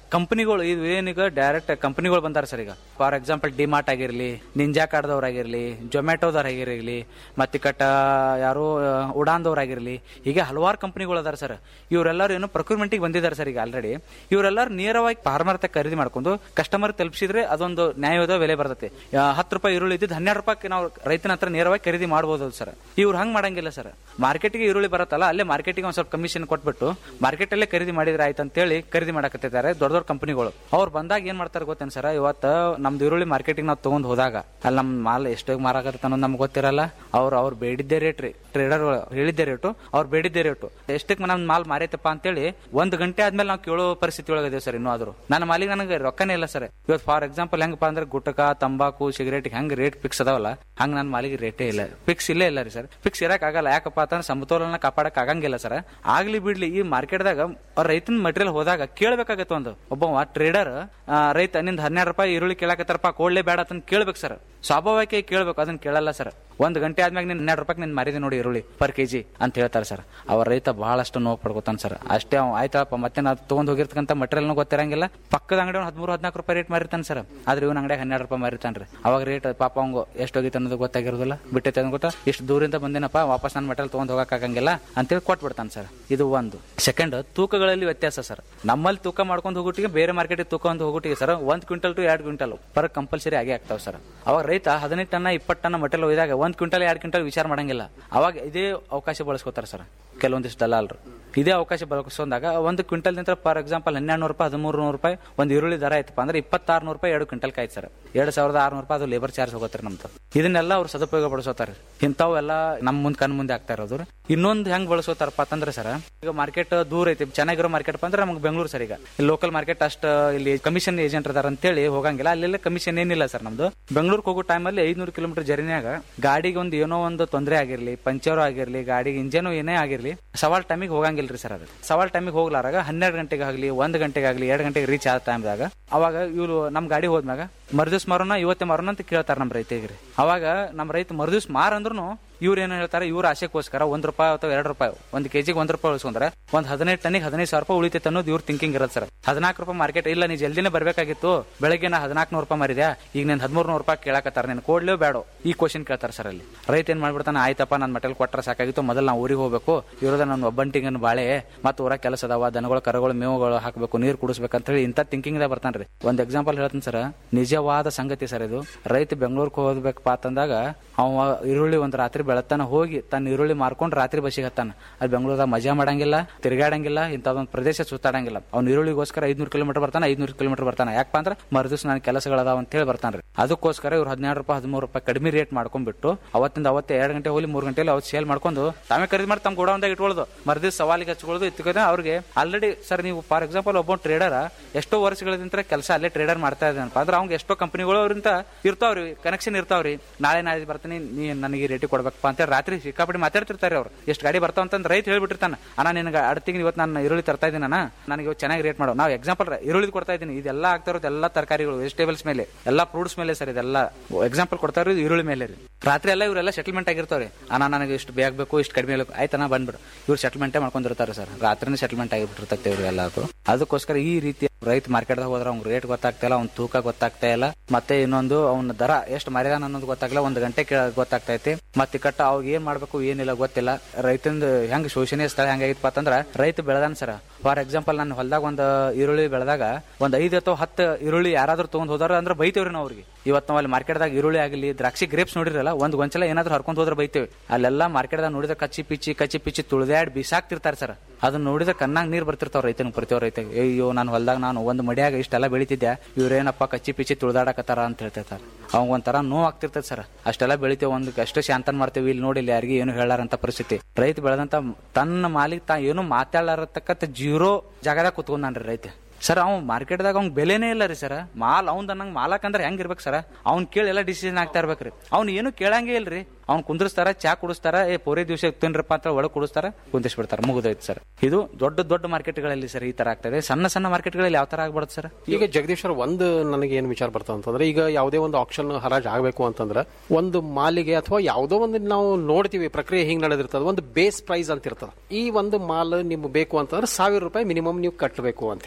ಕಂಪನಿಗಳು ಇದು ಏನೀಗ ಡೈರೆಕ್ಟ್ ಕಂಪನಿಗಳು ಬಂದಾರ ಸರ್ ಈಗ ಫಾರ್ ಎಕ್ಸಾಂಪಲ್ ಡಿಮಾರ್ಟ್ ಆಗಿರ್ಲಿ ನಿಂಜಾ ಕಾರ್ಡ್ದವ್ರು ಆಗಿರ್ಲಿ ಜೊಮ್ಯಾಟೋದವ್ರು ಆಗಿರಲಿ ಮತ್ತೆ ಕಟ್ಟ ಯಾರು ಉಡಾನ್ದವ್ರು ಆಗಿರ್ಲಿ ಹೀಗೆ ಹಲವಾರು ಕಂಪನಿಗಳು ಅದಾರ ಸರ್ ಇವರೆಲ್ಲರೂ ಏನು ಪ್ರೊಕ್ಯೂರ್ಮೆಂಟಿಗೆ ಬಂದಿದ್ದಾರೆ ಸರ್ ಈಗ ಆಲ್ರೆಡಿ ಇವರೆಲ್ಲರೂ ನೇರವಾಗಿ ಫಾರ್ಮರ್ ತ ಖರೀದಿ ಮಾಡ್ಕೊಂಡು ಕಸ್ಟಮರ್ ತಲುಪಿಸಿದ್ರೆ ಅದೊಂದು ನ್ಯಾಯವಾದ ಬೆಲೆ ಬರ್ತೈತಿ ಹತ್ತು ರೂಪಾಯಿ ಈರುಳ್ಳಿ ಇದ್ದಿದ್ದು ಹನ್ನೆರಡು ರೂಪಾಯಿ ನಾವು ರೈತನ ಹತ್ರ ನೇರವಾಗಿ ಖರೀದಿ ಮಾಡ್ಬೋದು ಸರ್ ಇವ್ರು ಹಂಗ್ ಮಾಡಂಗಿಲ್ಲ ಸರ್ ಮಾರ್ಕೆಟ್ಗೆ ಈರುಳ್ಳಿ ಬರುತ್ತಲ್ಲ ಅಲ್ಲೇ ಮಾರ್ಕೆಟಿಗೆ ಒಂದ್ ಸ್ವಲ್ಪ ಕಮಿಷನ್ ಕೊಟ್ಬಿಟ್ಟು ಮಾರ್ಕೆಟ್ ಅಲ್ಲೇ ಖರೀದಿ ಮಾಡಿದ್ರೆ ಆಯ್ತು ಅಂತೇಳಿ ಖರೀದಿ ಮಾಡಕತ್ತಿದ್ದಾರೆ ದೊಡ್ಡ ದೊಡ್ಡ ಕಂಪನಿಗಳು ಅವ್ರು ಬಂದಾಗ ಏನ್ ಮಾಡ್ತಾರೆ ಗೊತ್ತೇನು ಸರ್ ಇವತ್ತು ನಮ್ದು ಈರುಳ್ಳಿ ಮಾರ್ಕೆಟಿಗೆ ನಾವು ತಗೊಂಡ್ ಹೋದಾಗ ಅಲ್ಲಿ ನಮ್ ಮಾಲ್ ಎಷ್ಟು ಮಾರಾಕತ್ತ ಅನ್ನೋದು ನಮ್ಗೆ ಗೊತ್ತಿರಲ್ಲ ಅವ್ರು ಅವ್ರು ಬೇಡಿದ್ದೇ ರೇಟ್ ರೀ ಟ್ರೇಡರ್ ಹೇಳಿದ್ದೇ ರೇಟು ಅವ್ರು ಬೇಡಿದ್ದೇ ರೇಟು ಎಷ್ಟಕ್ಕೆ ನಮ್ ಮಾಲ್ ಮಾರೈತಪ್ಪ ಅಂತೇಳಿ ಒಂದ್ ಗಂಟೆ ಆದ್ಮೇಲೆ ನಾವು ಕೇಳೋ ಪರಿಸ್ಥಿತಿ ಒಳಗಿದೆ ಸರ್ ಇನ್ನೂ ಆದ್ರೂ ನನ್ನ ಮಾಲಿಗೆ ನನಗೆ ರೊಕ್ಕನೇ ಇಲ್ಲ ಸರ್ ಇವತ್ತು ಫಾರ್ ಎಕ್ಸಾಂಪಲ್ ಹೆಂಗಪ್ಪ ಅಂದ್ರೆ ಗುಟಕ ತಂಬಾಕು ಸಿಗರೇಟ್ ಹೆಂಗ್ ರೇಟ್ ಫಿಕ್ಸ್ ಅದಾವಲ್ಲ ಹಂಗ ನನ್ನ ಮಾಲಿಗೆ ರೇಟೇ ಇಲ್ಲ ಫಿಕ್ಸ್ ಇಲ್ಲೇ ಇಲ್ಲ ರೀ ಸರ್ ಫಿಕ್ಸ್ ಇರಕ್ ಆಗಲ್ಲ ಯಾಕಪ್ಪ ಅಂತಂದ್ರೆ ಸಮತೋಲನ ಕಾಪಾಡಕ್ ಆಗಂಗಿಲ್ಲ ಸರ್ ಆಗ್ಲಿ ಬಿಡ್ಲಿ ಈ ಮಾರ್ಕೆಟ್ದಾಗ ಅವ್ರ ರೈತನ ಮಟೀರಿಯಲ್ ಹೋದಾಗ ಕೇಳ್ಬೇಕಾಗತ್ತೆ ಒಂದು ಒಬ್ಬ ಟ್ರೇಡರ್ ರೈತ ನಿಂದ ಹನ್ನೆರಡು ರೂಪಾಯಿ ಈರುಳ್ಳಿ ಕೇಳಕತ್ತಾರಪ್ಪ ಕೊಡ್ಲೇ ಬೇಡ ಅಂತ ಕೇಳ್ಬೇಕು ಸರ್ ಸ್ವಾಭಾವಿಕ ಕೇಳ್ಬೇಕು ಅದನ್ನ ಕೇಳಲ್ಲ ಸರ್ ಒಂದ್ ಗಂಟೆ ಆದ್ಮ್ಯಾಗ ನಿನ್ ಹನ್ನೆರಡು ರೂಪಾಯಿ ನಿನ್ ಮಾರಿದೆ ನೋಡಿ ಈರುಳ್ಳಿ ಪರ್ ಕೆಜಿ ಅಂತ ಹೇಳ್ತಾರೆ ಸರ್ ಅವ್ರ ರೈತ ಬಹಳಷ್ಟು ನೋವು ಪಡ್ಕೊತಾನ ಸರ್ ಅಷ್ಟೇ ಅವ್ ಆಯ್ತಪ್ಪ ಮತ್ತೆ ನಾವು ತಗೊಂಡ್ ಹೋಗಿರ್ತಕ್ಕಂಥ ಮಟೀರಿಯಲ್ ಗೊತ್ತಿರಂಗಿಲ್ಲ ಪಕ್ಕದ ಅಂಗಡಿ ಒಂದು ಹದಿಮೂರು ಹದಿನಾಲ್ಕು ರೂಪಾಯಿ ರೇಟ್ ಮಾರಿರ್ತಾನೆ ಸರ್ ಆದ್ರೆ ಇವ್ನ ಅಂಗಡಿಯಾಗ ಹನ್ನೆರಡು ರೂಪಾಯಿ ಮಾರಿರ್ತಾನ್ರಿ ಅವಾಗ ರೇಟ್ ಪಾಪ ಅವಂಗ ಎಷ್ಟು ಹೋಗಿತ್ತು ಅನ್ನೋದು ಗೊತ್ತಾಗಿರೋದಿಲ್ಲ ಬಿಟ್ಟೈತೆ ಅಂತ ಗೊತ್ತಾ ಇಷ್ಟು ದೂರಿಂದ ಬಂದೇನಪ್ಪ ವಾಪಸ್ ನನ್ನ ಮಟೀರಿಯಲ್ ತಗೊಂಡ್ ಹೋಗಕ್ ಆಗಂಗಿಲ್ಲ ಅಂತೇಳಿ ಕೊಟ್ಬಿಡ್ತಾನೆ ಸರ್ ಇದು ಒಂದು ಸೆಕೆಂಡ್ ತೂಕಗಳಲ್ಲಿ ವ್ಯತ್ಯಾಸ ಸರ್ ನಮ್ಮಲ್ಲಿ ತೂಕ ಮಾಡ್ಕೊಂಡು ಹೋಗುಟ್ಟಿಗೆ ಬೇರೆ ಮಾರ್ಕೆಟ್ ತೂಕ ಒಂದು ಹೋಗುಟ್ಟಿಗೆ ಸರ್ ಒಂದ್ ಕ್ವಿಂಟಲ್ ಟು ಎರಡು ಕ್ವಿಂಟಲ್ ಪರ್ ಕಂಪಲ್ಸರಿ ಆಗೇ ಆಗ್ತಾವ ಸರ್ ಅವಾಗ ರೈತ ಹದಿನೆಂಟು ಟನ್ನ ಇಪ್ಪತ್ತು ಟನ್ನ ಮಟೀರಿಯಲ್ ಒಯ್ದಾಗ ಒಂದ್ ಕ್ವಿಂಟಲ್ ಎರಡು ಕ್ವಿಂಟಲ್ ವಿಚಾರ ಮಾಡಂಗಿಲ್ಲ ಅವಾಗ ಇದೇ ಅವಕಾಶ ಬಳಸ್ಕೋತಾರ ಸರ್ ಕೆಲವೊಂದಿಷ್ಟು ದಲಾಲ್ರು ಇದೇ ಅವಕಾಶ ಬಳಸ್ಕೊಂಡಾಗ ಒಂದು ಕ್ವಿಂಟಲ್ ನಿಂತ ಫಾರ್ ಎಕ್ಸಾಂಪಲ್ ಹನ್ನೆರಡು ನೂರು ರೂಪಾಯಿ ಹದಿಮೂರು ನೂರು ರೂಪಾಯಿ ಒಂದು ಈರುಳ್ಳಿ ದರ ಆಯ್ತಪ್ಪ ಅಂದ್ರೆ ಇಪ್ಪತ್ತಾರು ನೂರು ರೂಪಾಯಿ ಎರಡು ಕ್ವಿಂಟಲ್ ಕಾಯ್ತು ಸರ್ ಎರಡು ಸಾವಿರದ ಆರ್ನೂರು ರೂಪಾಯಿ ಅದು ಲೇಬರ್ ಚಾರ್ಜ್ ಹೋಗುತ್ತೆ ನಮ್ದು ಇದನ್ನೆಲ್ಲ ಅವ್ರು ಸದುಪಯೋಗ ಪಡಿಸೋತಾರೆ ಇಂಥವೆಲ್ಲ ನಮ್ಮ ಮುಂದೆ ಕಣ್ ಮುಂದೆ ಆಗ್ತಾ ಇರೋದು ಇನ್ನೊಂದು ಹೆಂಗ್ ಬಳಸೋತಾರಪ್ಪ ಅಂತಂದ್ರೆ ಸರ್ ಈಗ ಮಾರ್ಕೆಟ್ ದೂರ ಐತಿ ಚೆನ್ನಾಗಿರೋ ಮಾರ್ಕೆಟ್ ಅಂದ್ರೆ ನಮ್ಗೆ ಬೆಂಗಳೂರು ಸರ್ ಈಗ ಲೋಕಲ್ ಮಾರ್ಕೆಟ್ ಅಷ್ಟ ಇಲ್ಲಿ ಕಮಿಷನ್ ಏಜೆಂಟ್ ಅದಾರ ಅಂತೇಳಿ ಹೋಗಂಗಿಲ್ಲ ಅಲ್ಲೆಲ್ಲ ಕಮಿಷನ್ ಏನಿಲ್ಲ ಸರ್ ನಮ್ದು ಬೆಂಗಳೂರಿಗೆ ಹೋಗೋ ಟೈಮಲ್ಲಿ ಐದ್ನೂರು ಕಿಲೋಮೀಟರ್ ಜರ್ನಿಯಾಗ ಗಾಡಿಗೆ ಒಂದು ಏನೋ ಒಂದು ತೊಂದರೆ ಆಗಿರ್ಲಿ ಪಂಚರ್ ಆಗಿರ್ಲಿ ಗಾಡಿಗೆ ಇಂಜನ್ ಏನೇ ಆಗಿರ್ಲಿ ಸವಾಲ್ ಟೈಮಿಗೆ ಹೋಗಂಗಿಲ್ರಿ ಸರ್ ಅದು ಸವಾಲ್ ಟೈಮಿಗೆ ಹೋಗ್ಲಾರಾಗ ಹನ್ನೆರಡು ಗಂಟೆಗೆ ಆಗಲಿ ಒಂದ್ ಗಂಟೆಗೆ ಆಗಲಿ ಎರಡು ಗಂಟೆಗೆ ರೀಚ್ ಆದ ಟೈಮ್ದಾಗ ಅವಾಗ ಇವ್ರು ನಮ್ ಗಾಡಿ ಹೋದ್ಮ್ಯಾಗ ಮರ್ದಿವ್ಸ ಮಾರೋಣ ಇವತ್ತೇ ಮಾರೋಣ ಅಂತ ಕೇಳ್ತಾರ ನಮ್ ರೈತರಿಗೆ ಅವಾಗ ನಮ್ ರೈತ ಮರ್ದಿವ್ಸ ಮಾರ ಅಂದ್ರೂ ಇವ್ರು ಏನ್ ಹೇಳ್ತಾರೆ ಇವ್ರ ಆಸೆಗೋಸ್ಕರ ಒಂದ್ ರೂಪಾಯಿ ಅಥವಾ ಎರಡು ರೂಪಾಯಿ ಒಂದ್ ಕೆಜಿಗೆ ಒಂದ್ ರೂಪಾಯಿ ಉಳಿಸ್ಕೊಂಡ್ರೆ ಒಂದ್ ಹದಿನೈದು ಟನ್ನಿಗೆ ಹದಿನೈದು ಸಾವಿರ ರೂಪಾಯಿ ಉಳಿತೈತೆ ಅನ್ನೋದು ಇವ್ರ ಥಿಂಕಿಂಗ್ ಇರುತ್ತೆ ಸರ್ ಹದಿನಾಲ್ಕು ರೂಪಾಯಿ ಮಾರ್ಕೆಟ್ ಇಲ್ಲ ನೀ ಜಲ್ದಿನೇ ಬರ್ಬೇಕಾಗಿತ್ತು ಬೆಳಗ್ಗೆ ನಾ ಹದಿನಾಲ್ಕು ನೂರು ರೂಪಾಯಿ ಮಾರಿದ್ಯಾ ಈಗ ನೀನ್ ಹದಿಮೂರು ನೂರು ರೂಪಾಯಿ ಕೇಳಕತ್ತಾರ ನೀನು ಕೊಡ್ಲೇ ಬೇಡ ಈ ಕ್ವಶನ್ ಕೇಳ್ತಾರೆ ಸರ್ ಅಲ್ಲಿ ರೈತ ಏನ್ ಮಾಡ್ಬಿಡ್ತಾನೆ ಆಯ್ತಪ್ಪ ನನ್ನ ಮಟಲ್ ಕೊಟ್ರೆ ಸಾಕಾಗಿತ್ತು ಮೊದಲು ನಾವು ಊರಿಗೆ ಹೋಗ್ಬೇಕು ಇರೋದ ನನ್ನ ಒಬ್ಬಂಟಿಗನ್ ಬಾಳೆ ಮತ್ತೆ ಊರ ಕೆಲಸ ಅದಾವ ದನಗಳು ಕರುಗಳು ಮೇವುಗಳು ಹಾಕಬೇಕು ನೀರು ಕುಡಿಸ್ಬೇಕಂತ ಹೇಳಿ ಇಂಥ ಥಿಂಕಿಂಗ್ ಬರ್ತಾನ್ರಿ ಒಂದ್ ಎಕ್ಸಾಂಪಲ್ ಹೇಳ್ತೀನಿ ಸರ್ ನಿಜವಾದ ಸಂಗತಿ ಸರ್ ಇದು ರೈತ ಬೆಂಗಳೂರಿಗೆ ಹೋಗ್ಬೇಕಪ್ಪ ಅಂತಂದಾಗ ಅವ ಈರುಳ್ಳಿ ಒಂದ್ ರಾತ್ರಿ ಬೆಳತಾನ ಹೋಗಿ ತನ್ನ ಈರುಳ್ಳಿ ಮಾರ್ಕೊಂಡು ರಾತ್ರಿ ಬಸ್ಸಿಗೆ ಹತ್ತಾನ ಅಲ್ಲಿ ಬೆಂಗಳೂರಾಗ ಮಜಾ ಮಾಡಂಗಿಲ್ಲ ತಿರುಗಾಡಂಗಿಲ್ಲ ಇಂಥದೊಂದು ಪ್ರದೇಶ ಸುತ್ತಾಡಂಗಿಲ್ಲ ಅವ್ನ ಈರುಳ್ಳಿಗೋಸ್ಕರ ಐದ್ನೂರು ಕಿಲೋಮೀಟರ್ ಬರ್ತಾನ ಐದ್ನೂರು ಕಿಲೋಮೀಟರ್ ಬರ್ತಾನ ಯಾಕಪ್ಪ ಅಂದ್ರೆ ಮರುದಿವ್ಸ ನನ್ನ ಕೆಲಸಗಳದಾವ ಅಂತ ಹೇಳಿ ಬರ್ತಾನ್ರಿ ಅದಕ್ಕೋಸ್ಕರ ಇವ್ರು ಹದಿನಾರು ರೂಪಾಯಿ ಹದಿಮೂರು ರೂಪಾಯಿ ಕಡಿಮೆ ರೇಟ್ ಮಾಡ್ಕೊಂಡ್ಬಿಟ್ಟು ಅವತ್ತಿಂದ ಅವತ್ತೇ ಎರಡು ಗಂಟೆ ಹೋಗಿ ಮೂರು ಗಂಟೆಲಿ ಅವತ್ತು ಸೇಲ್ ಮಾಡ್ಕೊಂಡು ತಾವೇ ಖರೀದಿ ಮಾಡಿ ತಮ್ಮ ಗೋಡೌನ್ದಾಗ ಇಟ್ಕೊಳ್ಳೋದು ಮರುದಿವ್ಸ ಸವಾಲಿಗೆ ಹಚ್ಕೊಳ್ಳೋದು ಇತ್ಕೋದ್ರೆ ಅವ್ರಿಗೆ ಆಲ್ರೆಡಿ ಸರ್ ನೀವು ಫಾರ್ ಎಕ್ಸಾಂಪಲ್ ಒಬ್ಬ ಟ್ರೇಡರ್ ಎಷ್ಟೋ ವರ್ಷಗಳಿಂದ ಕೆಲಸ ಅಲ್ಲೇ ಟ್ರೇಡರ್ ಮಾಡ್ತಾ ಇದ್ದಾನಪ್ಪ ಅಂದ್ರೆ ಅವ್ಗೆ ಎಷ್ಟೋ ಕಂಪನಿಗಳು ಅವ್ರಿಂದ ಇರ್ತಾವ್ರಿ ಕನೆಕ್ಷನ್ ಇರ್ತಾವ್ರಿ ನಾಳೆ ನಾಳೆ ಬರ್ತೀನಿ ನೀ ನನಗೆ ರೇಟಿ ಕೊಡ್ಬೇಕಪ್ಪ ಅಂತ ಹೇಳಿ ರಾತ್ರಿ ಸಿಕ್ಕಾಪಟ್ಟಿ ಮಾತಾಡ್ತಿರ್ತಾರೆ ಅವ್ರು ಎಷ್ಟು ಗಾಡಿ ಬರ್ತಾವ ಅಂತಂದ್ರೆ ರೈತ ಹೇಳ್ಬಿಟ್ಟಿರ್ತಾನೆ ಅಣ್ಣ ನಿನಗೆ ಅಡ್ತಿಗೆ ಇವತ್ತು ನಾನು ಈರುಳ್ಳಿ ತರ್ತಾ ಇದ್ದೀನಿ ಅಣ್ಣ ನನಗೆ ಇವತ್ತು ಚೆನ್ನಾಗಿ ರೇಟ್ ಮಾಡೋ ನಾವು ಎಕ್ಸಾಂಪಲ್ ಈರುಳ್ಳಿ ಕೊಡ್ತಾ ಇದ್ದೀನಿ ಇದೆಲ್ಲ ಆಗ್ತಾ ಇರೋದು ಎಲ್ಲ ತರಕಾರಿಗಳು ವೆಜಿಟೇಬಲ್ಸ್ ಮೇಲೆ ಎಲ್ಲ ಫ್ರೂಟ್ಸ್ ಮೇಲೆ ಸರ್ ಇದೆಲ್ಲ ಎಕ್ಸಾಂಪಲ್ ಕೊಡ್ತಾ ಇರೋದು ಈರುಳ್ಳಿ ಮೇಲೆ ರೀ ರಾತ್ರಿ ಎಲ್ಲ ಇವರೆಲ್ಲ ಸೆಟಲ್ಮೆಂಟ್ ಆಗಿರ್ತಾವ್ರಿ ಅಣ್ಣ ನನಗೆ ಇಷ್ಟು ಬೇಗ ಬೇಕು ಇಷ್ಟು ಕಡಿಮೆ ಬೇಕು ಆಯ್ತಣ್ಣ ಬಂದ್ಬಿಡು ಇವ್ರು ಸೆಟಲ್ಮೆಂಟೇ ಮಾಡ್ಕೊಂಡಿರ್ತಾರೆ ಸರ್ ರಾತ್ರಿನೇ ಸೆಟಲ್ಮೆಂಟ್ ಆಗಿಬಿಟ್ಟಿರ್ತೈತೆ ಇವ್ರು ಎಲ್ಲ ಅದಕ್ಕೋಸ್ಕರ ಈ ರೀತಿ ರೈತ ಮಾರ್ಕೆಟ್ ಹೋದ್ರೆ ಅವ್ನ ರೇಟ್ ಗೊತ್ತಾಗ್ತಾ ಇಲ್ಲ ಅವ್ನ ತೂಕ ಗೊತ್ತಾಗ್ತಾ ಇಲ್ಲ ಮತ್ತೆ ಇನ್ನೊಂದು ಅವ್ನ ದರ ಎಷ್ಟು ಮರ್ಯಾದ ಅನ್ನೋದು ಗೊತ್ತಾಗಲ್ಲ ಒಂದು ಗಂಟೆ ಗೊತ್ತಾಗ್ತೈತಿ ಮತ್ತೆ ಕಟ್ಟ ಅವಾಗ ಏನ್ ಮಾಡ್ಬೇಕು ಏನಿಲ್ಲ ಗೊತ್ತಿಲ್ಲ ರೈತಂದು ಹೆಂಗ್ ಶೋಷಣೀಯ ಸ್ಥಳ ಹೆಂಗಾಗಿತ್ತಪ್ಪ ಅಂತಂದ್ರ ರೈತ ಬೆಳೆದಾನ ಸರ್ ಫಾರ್ ಎಕ್ಸಾಂಪಲ್ ನಾನು ಹೊಲದಾಗ ಒಂದು ಈರುಳ್ಳಿ ಬೆಳೆದಾಗ ಒಂದ್ ಐದು ಅಥವಾ ಹತ್ತು ಈರುಳ್ಳಿ ಯಾರಾದ್ರೂ ತಗೊಂಡ್ ಹೋದಾರ ಅಂದ್ರೆ ಬೈತೇವ್ರಿ ನಾವು ಅವ್ರಿಗೆ ಇವತ್ತು ನಾವು ಅಲ್ಲಿ ಮಾರ್ಕೆಟ್ದಾಗ ಈರುಳ್ಳಿ ಆಗಲಿ ದ್ರಾಕ್ಷಿ ಗ್ರೇಪ್ಸ್ ನೋಡಿರಲ್ಲ ಒಂದ್ ಗೊಂಚಲ ಏನಾದ್ರೂ ಹರ್ಕೊಂಡ್ ಹೋದ್ರೆ ಬೈತೇವೆ ಅಲ್ಲೆಲ್ಲ ಮಾರ್ಕೆಟ್ದಾಗ ನೋಡಿದ ಕಚ್ಚಿ ಪಿಚ್ಚಿ ಕಚ್ಚಿ ಪಿಚ್ಚಿ ತುಳಿದಾಡ್ ಬಿಸಾಕ್ತಿರ್ತಾರೆ ಸರ್ ಅದನ್ನ ನೋಡಿದ ಕಣ್ಣಾಗ ನೀರ್ ಬರ್ತಿರ್ತಾವ ರೈತನ ಪ್ರತಿಯೊಬ್ಬ ರೈತ ಅಯ್ಯೋ ನಾನು ಹೊಲದಾಗ ನಾನು ಒಂದು ಮಡಿಯಾಗ ಇಷ್ಟೆಲ್ಲ ಬೆಳಿತಿದ್ದೆ ಇವ್ರೇನಪ್ಪ ಕಚ್ಚಿ ಪಿಚ್ಚಿ ತುಳಿದಾಡಕತ್ತಾರ ಅಂತ ಹೇಳ್ತಿರ್ತಾರೆ ಅವಾಗ ಒಂಥರ ನೋವು ಆಗ್ತಿರ್ತದೆ ಸರ್ ಅಷ್ಟೆಲ್ಲ ಬೆಳಿತೇವೆ ಒಂದು ಅಷ್ಟು ಶಾಂತನ್ ಮಾಡ್ತೇವೆ ಇಲ್ಲಿ ನೋಡಿ ಇಲ್ಲಿ ಯಾರಿಗೆ ಏನು ಹೇಳಾರಂತ ಪರಿಸ್ಥಿತಿ ರೈತ ಬೆಳೆದಂತ ತನ್ನ ಮಾಲಿಗೆ ತಾ ಏನು ಮಾತಾಡಲಾರತಕ್ಕಂಥ ಜೀರೋ ಜಾಗದಾಗ ಕುತ್ಕೊಂಡ್ರಿ ರೈತ ಸರ್ ಅವ್ನು ಮಾರ್ಕೆಟ್ದಾಗ ಅವ್ನ್ ಬೆಲೆನೇ ಇಲ್ಲ ರೀ ಸರ್ ಮಾಲ್ ಅವ್ನ್ ನಂಗೆ ಮಾಲಕ್ ಅಂದ್ರೆ ಹೆಂಗ್ ಇರ್ಬೇಕು ಸರ್ ಅವ್ನ್ ಕೇಳಿ ಎಲ್ಲ ಡಿಸಿಷನ್ ಆಗ್ತಾ ಇರ್ಬೇಕ್ರಿ ಅವ್ನು ಏನು ಕೇಳಂಗೇ ಇಲ್ರಿ ಅವ್ನ್ ಕುಂದ್ರಸ್ತಾರ ಚಾ ಕುಡಿಸ್ತಾರ ಏ ಪೋರೆ ದಿವಸ ತಿನ್ರಪ್ಪ ಅಂತ ಒಳಗೆ ಕುಡಿಸ್ತಾರ ಕುಂದಿಸ್ಬಿಡ್ತಾರ ಮುಗಿದೋಯ್ತು ಸರ್ ಇದು ದೊಡ್ಡ ದೊಡ್ಡ ಮಾರ್ಕೆಟ್ಗಳಲ್ಲಿ ಸರ್ ಈ ತರ ಆಗ್ತದೆ ಸಣ್ಣ ಸಣ್ಣ ಮಾರ್ಕೆಟ್ಗಳಲ್ಲಿ ಯಾವ ತರ ಆಗ್ಬಾರ್ದು ಸರ್ ಈಗ ಜಗದೀಶ್ವರ್ ಒಂದು ನನಗೆ ಏನು ವಿಚಾರ ಬರ್ತಾವ ಅಂತಂದ್ರೆ ಈಗ ಯಾವುದೇ ಒಂದು ಆಕ್ಷನ್ ಹರಾಜ್ ಆಗಬೇಕು ಅಂತಂದ್ರೆ ಒಂದು ಮಾಲಿಗೆ ಅಥವಾ ಯಾವುದೋ ಒಂದು ನಾವು ನೋಡ್ತೀವಿ ಪ್ರಕ್ರಿಯೆ ಹಿಂಗ್ ನಡೆದಿರ್ತದೆ ಒಂದು ಬೇಸ್ ಪ್ರೈಸ್ ಅಂತ ಇರ್ತದೆ ಈ ಒಂದು ಮಾಲ್ ನಿಮ್ಗೆ ಬೇಕು ಅಂತಂದ್ರೆ ಸಾವಿರ ರೂಪಾಯಿ ಮಿನಿಮಮ್ ನೀವು ಕಟ್ಟಬೇಕು ಅಂತ ಹೇಳಿ ಅದ್ರ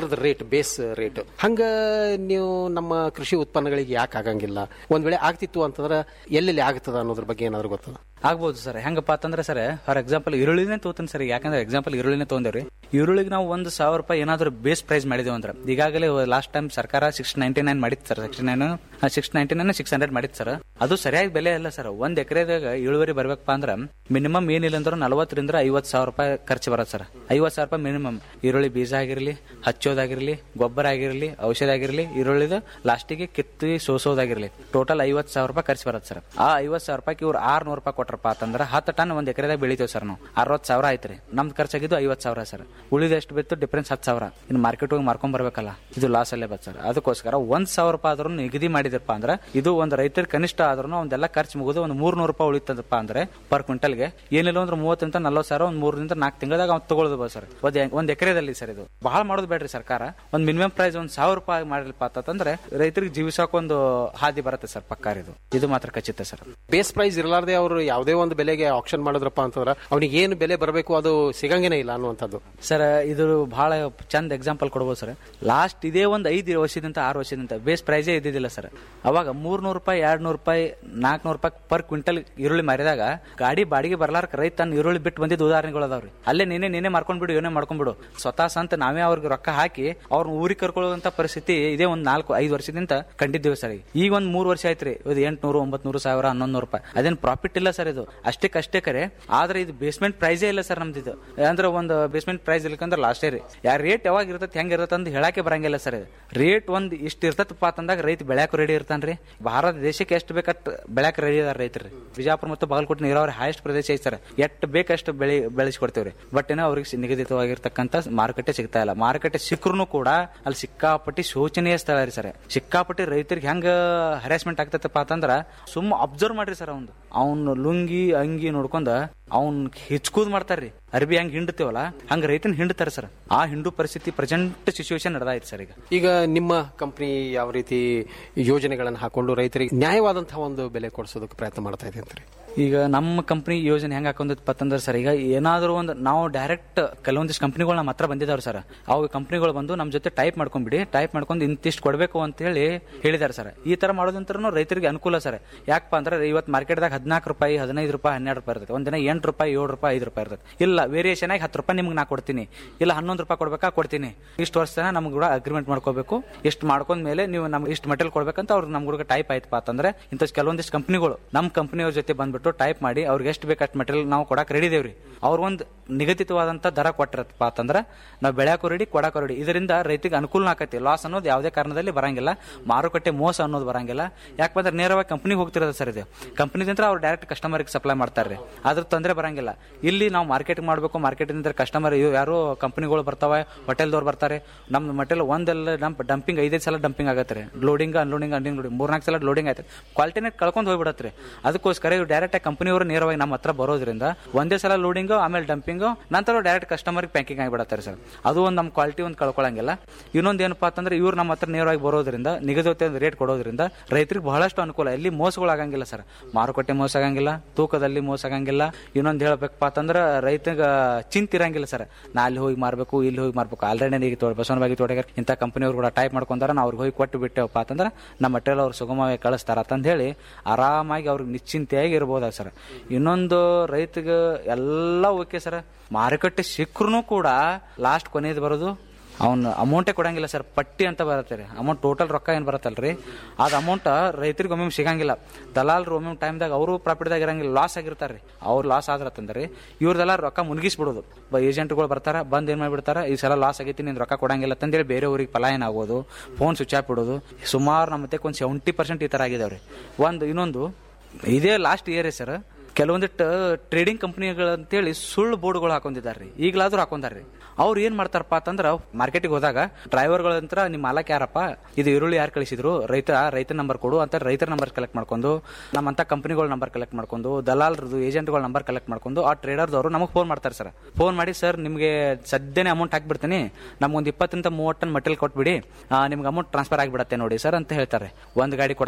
ಇದರದ ರೇಟ್ ಬೇಸ್ ರೇಟ್ ಹಂಗ ನೀವು ನಮ್ಮ ಕೃಷಿ ಉತ್ಪನ್ನಗಳಿಗೆ ಯಾಕೆ ಆಗಂಗಿಲ್ಲ ಒಂದ್ ವೇಳೆ ಆಗ್ತಿತ್ತು ಅಂತಂದ್ರೆ ಎಲ್ಲೆಲ್ಲಿ ಆಗ್ತದ ಅನ್ನೋದ್ರ ಬಗ್ಗೆ ಏನಾದ್ರು ಗೊತ್ತದ ಆಗ್ಬೋದು ಸರ್ ಹೆಂಗಪ್ಪ ಅಂತಂದ್ರೆ ಸರ್ ಫಾರ್ ಎಕ್ಸಾಂಪಲ್ ಈರುಳ್ಳಿನೇ ತಗೋತೀನಿ ಸರ್ ಯಾಕಂದ್ರೆ ಎಕ್ಸಾಂಪಲ್ ಈರುಳ್ಳಿನೇ ತೊಗೊಂಡೇವ್ರಿ ಈರುಳ್ಳಿಗೆ ನಾವು ಒಂದು ಸಾವಿರ ರೂಪಾಯಿ ಏನಾದ್ರು ಬೇಸ್ ಪ್ರೈಸ್ ಮಾಡಿದೇವು ಅಂದ್ರೆ ಈಗಾಗಲೇ ಲಾಸ್ಟ್ ಟೈಮ್ ಸರ್ಕಾರ ಸಿಕ್ಸ್ ನೈಂಟಿ ನೈನ್ ಮಾಡಿತ್ತು sir six nine six ninety nine six hundred ಮಾಡಿತ್ತು ಸರ್ ಅದು ಸರಿಯಾಗಿ ಬೆಲೆ ಅಲ್ಲ ಸರ್ ಒಂದ್ ಎಕರೆದಾಗ ಇಳುವರಿ ಬರ್ಬೇಕಪ್ಪ ಅಂದ್ರೆ ಮಿನಿಮಮ್ ಏನಿಲ್ಲ ಅಂದ್ರೆ ನಲವತ್ತರಿಂದ ಐವತ್ತು ಸಾವಿರ ರೂಪಾಯಿ ಖರ್ಚು ಬರುತ್ತೆ ಸರ್ ಐವತ್ತು ಸಾವಿರ ರೂಪಾಯಿ ಮಿನಿಮಮ್ ಈರುಳ್ಳಿ ಬೀಜ ಆಗಿರಲಿ ಹಚ್ಚೋದಾಗಿರ್ಲಿ ಗೊಬ್ಬರ ಆಗಿರಲಿ ಔಷಧ ಆಗಿರಲಿ ಈರುಳ್ಳಿದ ಲಾಸ್ಟಿಗೆ ಕಿತ್ತಿ ಸೋಸೋದಾಗಿರ್ಲಿ ಟೋಟಲ್ ಐವತ್ತು ಸಾವಿರ ರೂಪಾಯಿ ಖರ್ಚು ಬರುತ್ತೆ ಸರ್ ಆ ಐವತ್ತು ಸಾವಿರ ರೂಪಾಯಿ ಇವ್ರು ಆರ್ನೂರು ರೂಪಾಯಿ ಕೊಟ್ರಪ್ಪ ಅಂತಂದ್ರೆ ಹತ್ತು ಟನ್ ಒಂದ್ ಎಕರೆದಾಗ ಬೆಳಿತೇವೆ ಸರ್ ನಾವು ಅರವತ್ತು ಸಾವಿರ ಆಯ್ತ್ರಿ ನಮ್ದು ಖರ್ಚಾಗಿದ್ದು ಐವತ್ತು ಸಾವಿರ ಸರ್ ಉಳಿದ ಎಷ್ಟು ಬಿತ್ತು ಡಿಫ್ರೆನ್ಸ್ ಹತ್ತು ಸಾವಿರ ಇನ್ನು ಮಾರ್ಕೆಟ್ ಹೋಗಿ ಮಾರ್ಕೊಂಡ್ ಬರ್ಬೇಕಲ್ಲ ಇದು ಲಾಸ್ ಅಲ್ಲೇ ಬತ್ ಸರ್ ಅದಕ್ಕೋಸ್ಕರ ಒಂದ್ ಸಾವಿರ ರೂಪಾಯಿ ಆದ್ರೂ ನಿಗದಿ ಮಾಡಿದಪ್ಪ ಅಂದ್ರೆ ಇದು ಒಂದು ರೈತರ ಕನಿಷ್ಠ ಆದ್ರೂ ಒಂದೆಲ್ಲ ಖರ್ಚು ಮುಗಿದು ಒಂದು ಮೂರ್ನೂರು ರೂಪಾಯಿ ಉಳಿತದಪ್ಪ ಅಂದ್ರೆ ಪರ್ ಕ್ವಿಂಟಲ್ಗೆ ಏನಿಲ್ಲ ಅಂದ್ರೆ ಮೂವತ್ತರಿಂದ ನಲ್ವತ್ತು ಸಾವಿರ ಒಂದು ಮೂರರಿಂದ ನಾಲ್ಕು ತಿಂಗಳದಾಗ ಅವ್ನು ತಗೊಳ್ಳೋದು ಸರ್ ಒಂದ್ ಒಂದ್ ಎಕರೆದಲ್ಲಿ ಸರ್ ಇದು ಬಹಳ ಮಾಡೋದು ಬೇಡ್ರಿ ಸರ್ಕಾರ ಒಂದ್ ಮಿನಿಮಮ್ ಪ್ರೈಸ್ ಒಂದ್ ಸಾವಿರ ರೂಪಾಯಿ ಮಾಡಿಲ್ಪ ಅಂತಂದ್ರೆ ರೈತರಿಗೆ ಜೀವಿಸೋಕೆ ಒಂದು ಹಾದಿ ಬರುತ್ತೆ ಸರ್ ಪಕ್ಕಾರ ಇದು ಇದು ಮಾತ್ರ ಖಚಿತ ಸರ್ ಬೇಸ್ ಪ್ರೈಸ್ ಇರಲಾರ್ದೆ ಅವರು ಯಾವುದೇ ಒಂದು ಬೆಲೆಗೆ ಆಪ್ಷನ್ ಮಾಡಿದ್ರಪ್ಪ ಅಂತಂದ್ರೆ ಅವನಿಗೆ ಏನು ಬೆಲೆ ಬರಬೇಕು ಅದು ಸಿಗಂಗೇನೆ ಇಲ್ಲ ಅನ್ನುವಂಥದ್ದು ಸರ್ ಇದು ಬಹಳ ಚಂದ ಎಕ್ಸಾಂಪಲ್ ಕೊಡ್ಬೋದು ಸರ್ ಲಾಸ್ಟ್ ಇದೇ ಒಂದು ಐದು ವರ್ಷದಿಂದ ಆರು ವರ್ಷದಿಂದ ಬೇಸ್ ಪ್ರೈಸೇ ಇದ್ದಿದ್ದಿಲ್ಲ ಸರ್ ಅವಾಗ ಮೂರ್ನೂರು ರೂಪಾಯಿ ಎರಡ್ ನೂರು ರೂಪಾಯಿ ನಾಲ್ಕನೂರು ರೂಪಾಯಿ ಪರ್ ಕ್ವಿಂಟಲ್ ಈರುಳ್ಳಿ ಮಾರಿದಾಗ ಗಾಡಿ ಬಾಡಿಗೆ ಬರ್ಲಾರ್ಕ ರೈತ ತನ್ನ ಈರುಳ್ಳಿ ಬಿಟ್ಟು ಬಂದಿದ್ದ ಉದಾಹರಣೆಗಳು ಅದಾವ್ರಿ ಅಲ್ಲೇ ನೀನೇ ನೀನೇ ಮಾಡ್ಕೊಂಡ್ಬಿಡು ಏನೇ ಮಾಡ್ಕೊಂಡ್ಬಿಡು ಸ್ವತಃ ಸಂತ ನಾವೇ ಅವ್ರಿಗೆ ರೊಕ್ಕ ಹಾಕಿ ಅವ್ರನ್ನ ಊರಿಗೆ ಕರ್ಕೊಳ್ಳುವಂತ ಪರಿಸ್ಥಿತಿ ಇದೇ ಒಂದ್ ನಾಲ್ಕು ಐದು ವರ್ಷದಿಂದ ಕಂಡಿದ್ದೇವೆ ಸರ್ ಈಗ ಒಂದ್ ಮೂರು ವರ್ಷ ಆಯ್ತ್ರಿ ಇದು ಎಂಟ್ನೂರು ಒಂಬತ್ನೂರು ಸಾವಿರ ಹನ್ನೊಂದು ರೂಪಾಯಿ ಅದೇನ್ ಪ್ರಾಫಿಟ್ ಇಲ್ಲ ಸರ್ ಇದು ಅಷ್ಟಕ್ಕೆ ಅಷ್ಟೇ ಕರೆ ಆದ್ರೆ ಇದು ಬೇಸ್ಮೆಂಟ್ ಪ್ರೈಸೇ ಇಲ್ಲ ಸರ್ ನಮ್ದು ಇದು ಅಂದ್ರೆ ಒಂದು ಬೇಸ್ಮೆಂಟ್ ಪ್ರೈಸ್ ಇಲ್ಲಕಂದ್ರೆ ಲಾಸ್ಟ್ ರೀ ಯಾರ ರೇಟ್ ಯಾವಾಗ ಇರ್ತೈತಿ ಹೆಂಗ್ ಇರ್ತೈತೆ ಅಂತ ಹೇಳಕ್ಕೆ ಬರಂಗಿಲ್ಲ ಸರ್ ಇದು ರೇಟ್ ಒಂದ್ ಇಷ್ಟ ಇರ್ತತಪ್ಪ ಅಂತಂದಾಗ ರೈತ ಬೆಳ್ಯಾಕ ರೆಡಿ ಇರ್ತಾನ್ರಿ ಭಾರತ ದೇಶಕ್ಕೆ ಎಷ್ಟು ಬೇಕಟ್ ಬೆಳ್ಯಾಕ ರೆಡಿ ಅದಾರ ರೈತರು ಬಿಜಾಪುರ ಮತ್ತು ಬಾಗಲಕೋಟೆ ನೀರಾವರಿ ಹೈಯೆಸ್ಟ್ ಪ್ರದೇಶ ಐತಿ ಸರ್ ಎಷ್ಟು ಬೇಕಷ್ಟು ಬೆಳಿ ಬೆಳೆಸ್ಕೊಡ್ತೇವ್ರಿ ಬಟ್ ಏನೋ ಅವ್ರಿಗೆ ನಿಗದಿತವಾಗಿರ್ತಕ್ಕಂಥ ಮಾರುಕಟ್ಟೆ ಸಿಗ್ತಾ ಇಲ್ಲ ಮಾರುಕಟ್ಟೆ ಸಿಕ್ಕರು ಕೂಡ ಅಲ್ಲಿ ಸಿಕ್ಕಾಪಟ್ಟಿ ಶೋಚನೀಯ ಸ್ಥಳ ರೀ ಸರ್ ಸಿಕ್ಕಾಪಟ್ಟಿ ರೈತರಿಗೆ ಹೆಂಗ ಹರಾಸ್ಮೆಂಟ್ ಆಗ್ತೈತಪ್ಪ ಅಂತಂದ್ರ ಸುಮ್ಮ ಅಬ್ಸರ್ವ್ ಮಾಡ್ರಿ ಸರ್ ಅವ್ನು ಅವ್ನ ಲುಂಗಿ ಅಂಗಿ ನೋಡ್ಕೊಂಡ ಅವ್ನ್ ಹಿಚ್ಕೂದ್ ಮಾಡ್ತಾರ್ರಿ ಅರ್ಬಿ ಹೆಂಗ್ ಹಿಂಡ್ತೇವಲ್ಲ ಹಂಗ ರೈತನ ಹಿಂಡ್ತಾರ ಸರ್ ಆ ಹಿಂಡು ಪರಿಸ್ಥಿತಿ ಪ್ರೆಸೆಂಟ್ ಸಿಚುವೇಶನ್ ನಡೆದಾಯ್ತು ಸರ್ ಈಗ ಈಗ ನಿಮ್ಮ ಕಂಪನಿ ಯಾವ ರೀತಿ ಯೋಜನೆಗಳನ್ನು ಹಾಕೊಂಡು ರೈತರಿಗೆ ನ್ಯಾಯವಾದಂತಹ ಒಂದು ಬೆಲೆ ಕೊಡಿಸೋದಕ್ಕೆ ಪ್ರಯತ್ನ ಮಾಡ್ತಾ ಇದೆ ಅಂತಾರೆ ಈಗ ನಮ್ಮ ಕಂಪನಿ ಯೋಜನೆ ಹೆಂಗ್ ಹಾಕೊಂಡಪ್ಪ ಅಂತಂದ್ರೆ ಸರ್ ಈಗ ಏನಾದರೂ ಒಂದು ನಾವು ಡೈರೆಕ್ಟ್ ಕೆಲವೊಂದಿಷ್ಟು ಕಂಪ್ನಿಗಳು ನಮ್ಮ ಹತ್ರ ಬಂದಿದ್ದಾವೆ ಸರ್ ಅವು ಕಂಪ್ನಿಗಳು ಬಂದು ನಮ್ಮ ಜೊತೆ ಟೈಪ್ ಮಾಡ್ಕೊಂಡ್ಬಿಡಿ ಟೈಪ್ ಮಾಡ್ಕೊಂಡು ಇಂತಿಷ್ಟು ಕೊಡಬೇಕು ಅಂತ ಹೇಳಿ ಹೇಳಿದ್ದಾರೆ ಸರ್ ಈ ತರ ಮಾಡೋದಂತರೂ ರೈತರಿಗೆ ಅನುಕೂಲ ಸರ್ ಯಾಕಪ್ಪ ಅಂದ್ರೆ ಇವತ್ತು ಮಾರ್ಕೆಟ್ದಾಗ ಹದಿನಾಲ್ಕು ರೂಪಾಯಿ ಹದಿನೈದು ರೂಪಾಯಿ ಹನ್ನೆರಡು ರೂಪಾಯಿ ಇರ್ತದೆ ಒಂದಿನ ಎಂಟು ರೂಪಾಯಿ ಏಳು ರೂಪಾಯಿ ಐದು ರೂಪಾಯಿ ಇರ್ತದೆ ಇಲ್ಲ ವೇರಿಯೇಷನ್ ಆಗಿ ಹತ್ತು ರೂಪಾಯಿ ನಿಮ್ಗೆ ನಾ ಕೊಡ್ತೀನಿ ಇಲ್ಲ ಹನ್ನೊಂದು ರೂಪಾಯಿ ಕೊಡ್ಬೇಕಾ ಕೊಡ್ತೀನಿ ಇಷ್ಟು ವರ್ಷ ತನಕ ನಮ್ಗೆ ಕೂಡ ಅಗ್ರಿಮೆಂಟ್ ಮಾಡ್ಕೋಬೇಕು ಇಷ್ಟು ಮಾಡ್ಕೊಂಡ್ ಮೇಲೆ ನೀವು ನಮ್ಗೆ ಇಷ್ಟು ಮೆಟೀರಿಯಲ್ ಕೊಡ್ಬೇಕಂತ ಅವ್ರು ನಮ್ಗೆ ಕೂಡ ಟೈಪ್ ಆಯ್ತಪ್ಪ ಅಂತಂದ್ರೆ ಇಂಥ ಕೆಲವೊಂದಿಷ್ಟು ಕಂಪ್ನಿಗಳು ನಮ್ಮ ಕಂಪ್ನಿಯವ್ರ ಜೊತೆ ಬಂದ್ಬಿಟ್ಟು ಟೈಪ್ ಮಾಡಿ ಅವ್ರಿಗೆ ಎಷ್ಟು ಬೇಕು ಅಷ್ಟು ಮೆಟೀರಿಯಲ್ ನಾವು ಕೊಡಕ್ಕೆ ರೆಡಿ ದೇವ್ರಿ ಅವ್ರ ಒಂದು ನಿಗದಿತವಾದಂತ ದರ ಕೊಟ್ಟಿರತ್ತಪ್ಪ ಅಂತಂದ್ರೆ ನಾವು ಬೆಳ್ಯಾಕೋ ರೆಡಿ ಕೊಡಾಕೋ ರೆಡಿ ಇದರಿಂದ ರೈತರಿಗೆ ಅನುಕೂಲ ಆಕತಿ ಲಾಸ್ ಅನ್ನೋದು ಯಾವುದೇ ಕಾರಣದಲ್ಲಿ ಬರಂಗಿಲ್ಲ ಮಾರುಕಟ್ಟೆ ಮೋಸ ಅನ್ನೋದು ಬರಂಗಿಲ್ಲ ಯಾಕಂದ್ರೆ ನೇರವಾಗಿ ಕಂಪ್ನಿಗೆ ಹೋಗ್ತಿರೋದು ಸರ್ ಇದು ಕಂಪ್ನಿದಿಂದ ಅವ್ರು ಡೈರೆಕ್ಟ್ ಕಸ್ಟಮರ್ಗೆ ಸಪ್ಲೈ ಮಾಡ್ತಾರೆ ಅದ್ರ ತೊಂದರೆ ಬರಂಗಿಲ್ಲ ಇಲ್ಲಿ ನಾವು ಮಾರ್ಕೆಟ್ ಮಾಡಬೇಕು ಮಾರ್ಕೆಟಿಂದ ಕಸ್ಟಮರ್ ಯಾರು ಕಂಪ್ನಿಗಳು ಬರ್ತಾವೆ ಹೋಟೆಲ್ದವ್ರು ಬರ್ತಾರೆ ನಮ್ಮ ಮಟೀರಿಯಲ್ ಒಂದೆಲ್ಲ ಡಂಪ್ ಡಂಪಿಂಗ್ ಐದೈದು ಸಲ ಡಂಪಿಂಗ್ ಆಗತ್ತೆ ರೀ ಲೋಡಿಂಗ್ ಅನ್ಲೋಡಿಂಗ್ ಅನ್ಲಿಂಗ್ ಲೋಡಿಂಗ್ ಮೂರ್ನಾಲ್ಕು ಸಲ ಲೋಡಿಂಗ್ ಆಯ್ತು ಕ್ವಾಲಿಟಿನೇ ಕಳ್ಕೊಂಡು ಹೋಗ್ಬಿಡತ್ತೆ ಅದಕ್ಕೋಸ್ಕರ ಇವ್ರು ಡೈರೆಕ್ಟ್ ಕಂಪ್ನಿಯವರು ನೇರವಾಗಿ ನಮ್ಮ ಹತ್ರ ಬರೋದ್ರಿಂದ ಒಂದೇ ಸಲ ಲೋಡಿಂಗು ಆಮೇಲೆ ಡಂಪಿಂಗು ನಂತರ ಡೈರೆಕ್ಟ್ ಕಸ್ಟಮರ್ಗೆ ಪ್ಯಾಕಿಂಗ್ ಆಗಿಬಿಡತ್ತಾರೆ ಸರ್ ಅದು ಒಂದು ನಮ್ಮ ಕ್ವಾಲಿಟಿ ಒಂದು ಕಳ್ಕೊಳಂಗಿಲ್ಲ ಇನ್ನೊಂದು ಏನಪ್ಪಾ ಅಂತಂದ್ರೆ ಇವ್ರು ನಮ್ಮ ಹತ್ರ ನೇರವಾಗಿ ಬರೋದ್ರಿಂದ ನಿಗದಿತ ರೇಟ್ ಕೊಡೋದ್ರಿಂದ ರೈತರಿಗೆ ಬಹಳಷ್ಟು ಅನುಕೂಲ ಎಲ್ಲಿ ಮೋಸಗಳು ಆಗಂಗಿಲ್ಲ ಸರ್ ಮಾರುಕಟ್ಟೆ ಮೋಸ ಆಗಂಗಿಲ್ಲ ತೂಕದಲ್ಲಿ ಮೋಸ ಆಗಂಗಿಲ್ಲ ಇನ್ನೊಂದು ಹೇಳ್ಬೇಕಪ್ಪ ಅಂತಂದ್ರೆ ರೈತಗ ಚಿಂತೆ ಇರಂಗಿಲ್ಲ ಸರ್ ನಾ ಅಲ್ಲಿ ಹೋಗಿ ಮಾರ್ಬೇಕು ಇಲ್ಲಿ ಹೋಗಿ ಮಾರ್ಬೇಕು ಆಲ್ರೆಡಿ ಈಗ ತೋಟ ಬಸವನಬಾಗಿ ತೋಟಗಾರ ಇಂಥ ಕಂಪನಿಯವ್ರು ಕೂಡ ಟೈಪ್ ಮಾಡ್ಕೊಂಡಾರ ನಾವು ಅವ್ರಿಗೆ ಹೋಗಿ ಕೊಟ್ಟು ಬಿಟ್ಟೆವಪ್ಪ ಅಂತಂದ್ರೆ ನಮ್ಮ ಮಟೀರಿಯಲ್ ಅವ್ರು ಸುಗಮವಾಗಿ ಕಳಿಸ್ತಾರ ಅಂತ ಹೇಳಿ ಆರಾಮಾಗಿ ಅವ್ರಿಗೆ ನಿಶ್ಚಿಂತೆಯಾಗಿ ಇರ್ಬೋದ ಸರ್ ಇನ್ನೊಂದು ರೈತಗೆ ಎಲ್ಲ ಓಕೆ ಸರ್ ಮಾರುಕಟ್ಟೆ ಸಿಕ್ಕರೂ ಕೂಡ ಲಾಸ್ಟ್ ಕೊನೆಯದು ಬರೋದು ಅವ್ನ ಅಮೌಂಟೇ ಕೊಡಂಗಿಲ್ಲ ಸರ್ ಪಟ್ಟಿ ಅಂತ ಬರುತ್ತೆ ರೀ ಅಮೌಂಟ್ ಟೋಟಲ್ ರೊಕ್ಕ ಏನು ಬರುತ್ತಲ್ರಿ ಅದು ಅಮೌಂಟ್ ರೈತರಿಗೆ ಒಮ್ಮೆ ಸಿಗಂಗಿಲ್ಲ ದಲಾಲ್ರು ಒಮ್ಮೆ ಟೈಮ್ದಾಗ ಅವರು ಪ್ರಾಫಿಟ್ದಾಗ ಇರಂಗಿಲ್ಲ ಲಾಸ್ ಆಗಿರ್ತಾರೆ ರೀ ಅವ್ರು ಲಾಸ್ ಆದ್ರತ್ತಂದ್ರೆ ಇವ್ರದೆಲ್ಲ ರೊಕ್ಕ ಮುನ್ಗಿಸ್ಬಿಡೋದು ಏಜೆಂಟ್ಗಳು ಬರ್ತಾರ ಬಂದ್ ಏನ್ ಮಾಡ್ಬಿಡ್ತಾರ ಈ ಸಲ ಲಾಸ್ ಆಗೈತಿ ನೀನು ರೊಕ್ಕ ಕೊಡಂಗಿಲ್ಲ ಅಂತಂದೇಳಿ ಬೇರೆ ಊರಿಗೆ ಪಲಾಯನ ಆಗೋದು ಫೋನ್ ಸ್ವಿಚ್ ಆಫ್ ಬಿಡೋದು ಸುಮಾರು ನಮ್ಮ ಮತ್ತೆ ಒಂದು ಸೆವೆಂಟಿ ಪರ್ಸೆಂಟ್ ಈ ತರ ಆಗಿದಾವ್ರಿ ಒಂದು ಇನ್ನೊಂದು ಇದೇ ಲಾಸ್ಟ್ ಇಯರ್ ಸರ್ ಕೆಲವೊಂದಿಟ್ಟು ಟ್ರೇಡಿಂಗ್ ಕಂಪ್ನಿಗಳಂತೇಳಿ ಸುಳ್ಳು ಬೋರ್ಡ್ಗಳು ಹಾಕೊಂಡಿದ್ದಾರೆ ರೀ ಈಗಲಾದ್ರೂ ಹಾಕೊಂಡಾರ್ರಿ ಅವ್ರು ಏನ್ ಮಾಡ್ತಾರಪ್ಪ ಅಂತಂದ್ರ ಮಾರ್ಕೆಟಿಗೆ ಹೋದಾಗ ಡ್ರೈವರ್ಗಳಂತ್ರ ನಿಮ್ಮ ಮಾಲಕ್ ಯಾರಪ್ಪ ಇದು ಈರುಳ್ಳಿ ಯಾರು ಕಳಿಸಿದ್ರು ರೈತ ರೈತ ನಂಬರ್ ಕೊಡು ಅಂತ ರೈತರ ನಂಬರ್ ಕಲೆಕ್ಟ್ ಮಾಡ್ಕೊಂಡು ನಮ್ಮಂತ ಕಂಪನಿಗಳ ನಂಬರ್ ಕಲೆಕ್ಟ್ ಮಾಡ್ಕೊಂಡು ದಲಾಲ್ರದ್ದು ಏಜೆಂಟ್ಗಳ ನಂಬರ್ ಕಲೆಕ್ಟ್ ಮಾಡ್ಕೊಂಡು ಆ ಟ್ರೇಡರ್ದವರು ನಮಗೆ ಫೋನ್ ಮಾಡ್ತಾರೆ ಸರ್ ಫೋನ್ ಮಾಡಿ ಸರ್ ನಿಮಗೆ ಸದ್ಯನೇ ಅಮೌಂಟ್ ಹಾಕ್ಬಿಡ್ತೀನಿ ನಮ್ಗೊಂದು ಇಪ್ಪತ್ತರಿಂದ ಮೂವತ್ತು ಟನ್ ಮಟೀರಿಯಲ್ ಕೊಟ್ಬಿಡಿ ಆ, ನಿಮ್ಗೆ ಅಮೌಂಟ್ ಟ್ರಾನ್ಸ್ಫರ್ ಆಗಿಬಿಡತ್ತೆ ನೋಡಿ ಸರ್ ಅಂತ ಹೇಳ್ತಾರೆ ಒಂದು ಗಾಡಿ ಕೊಡ್ತಾರೆ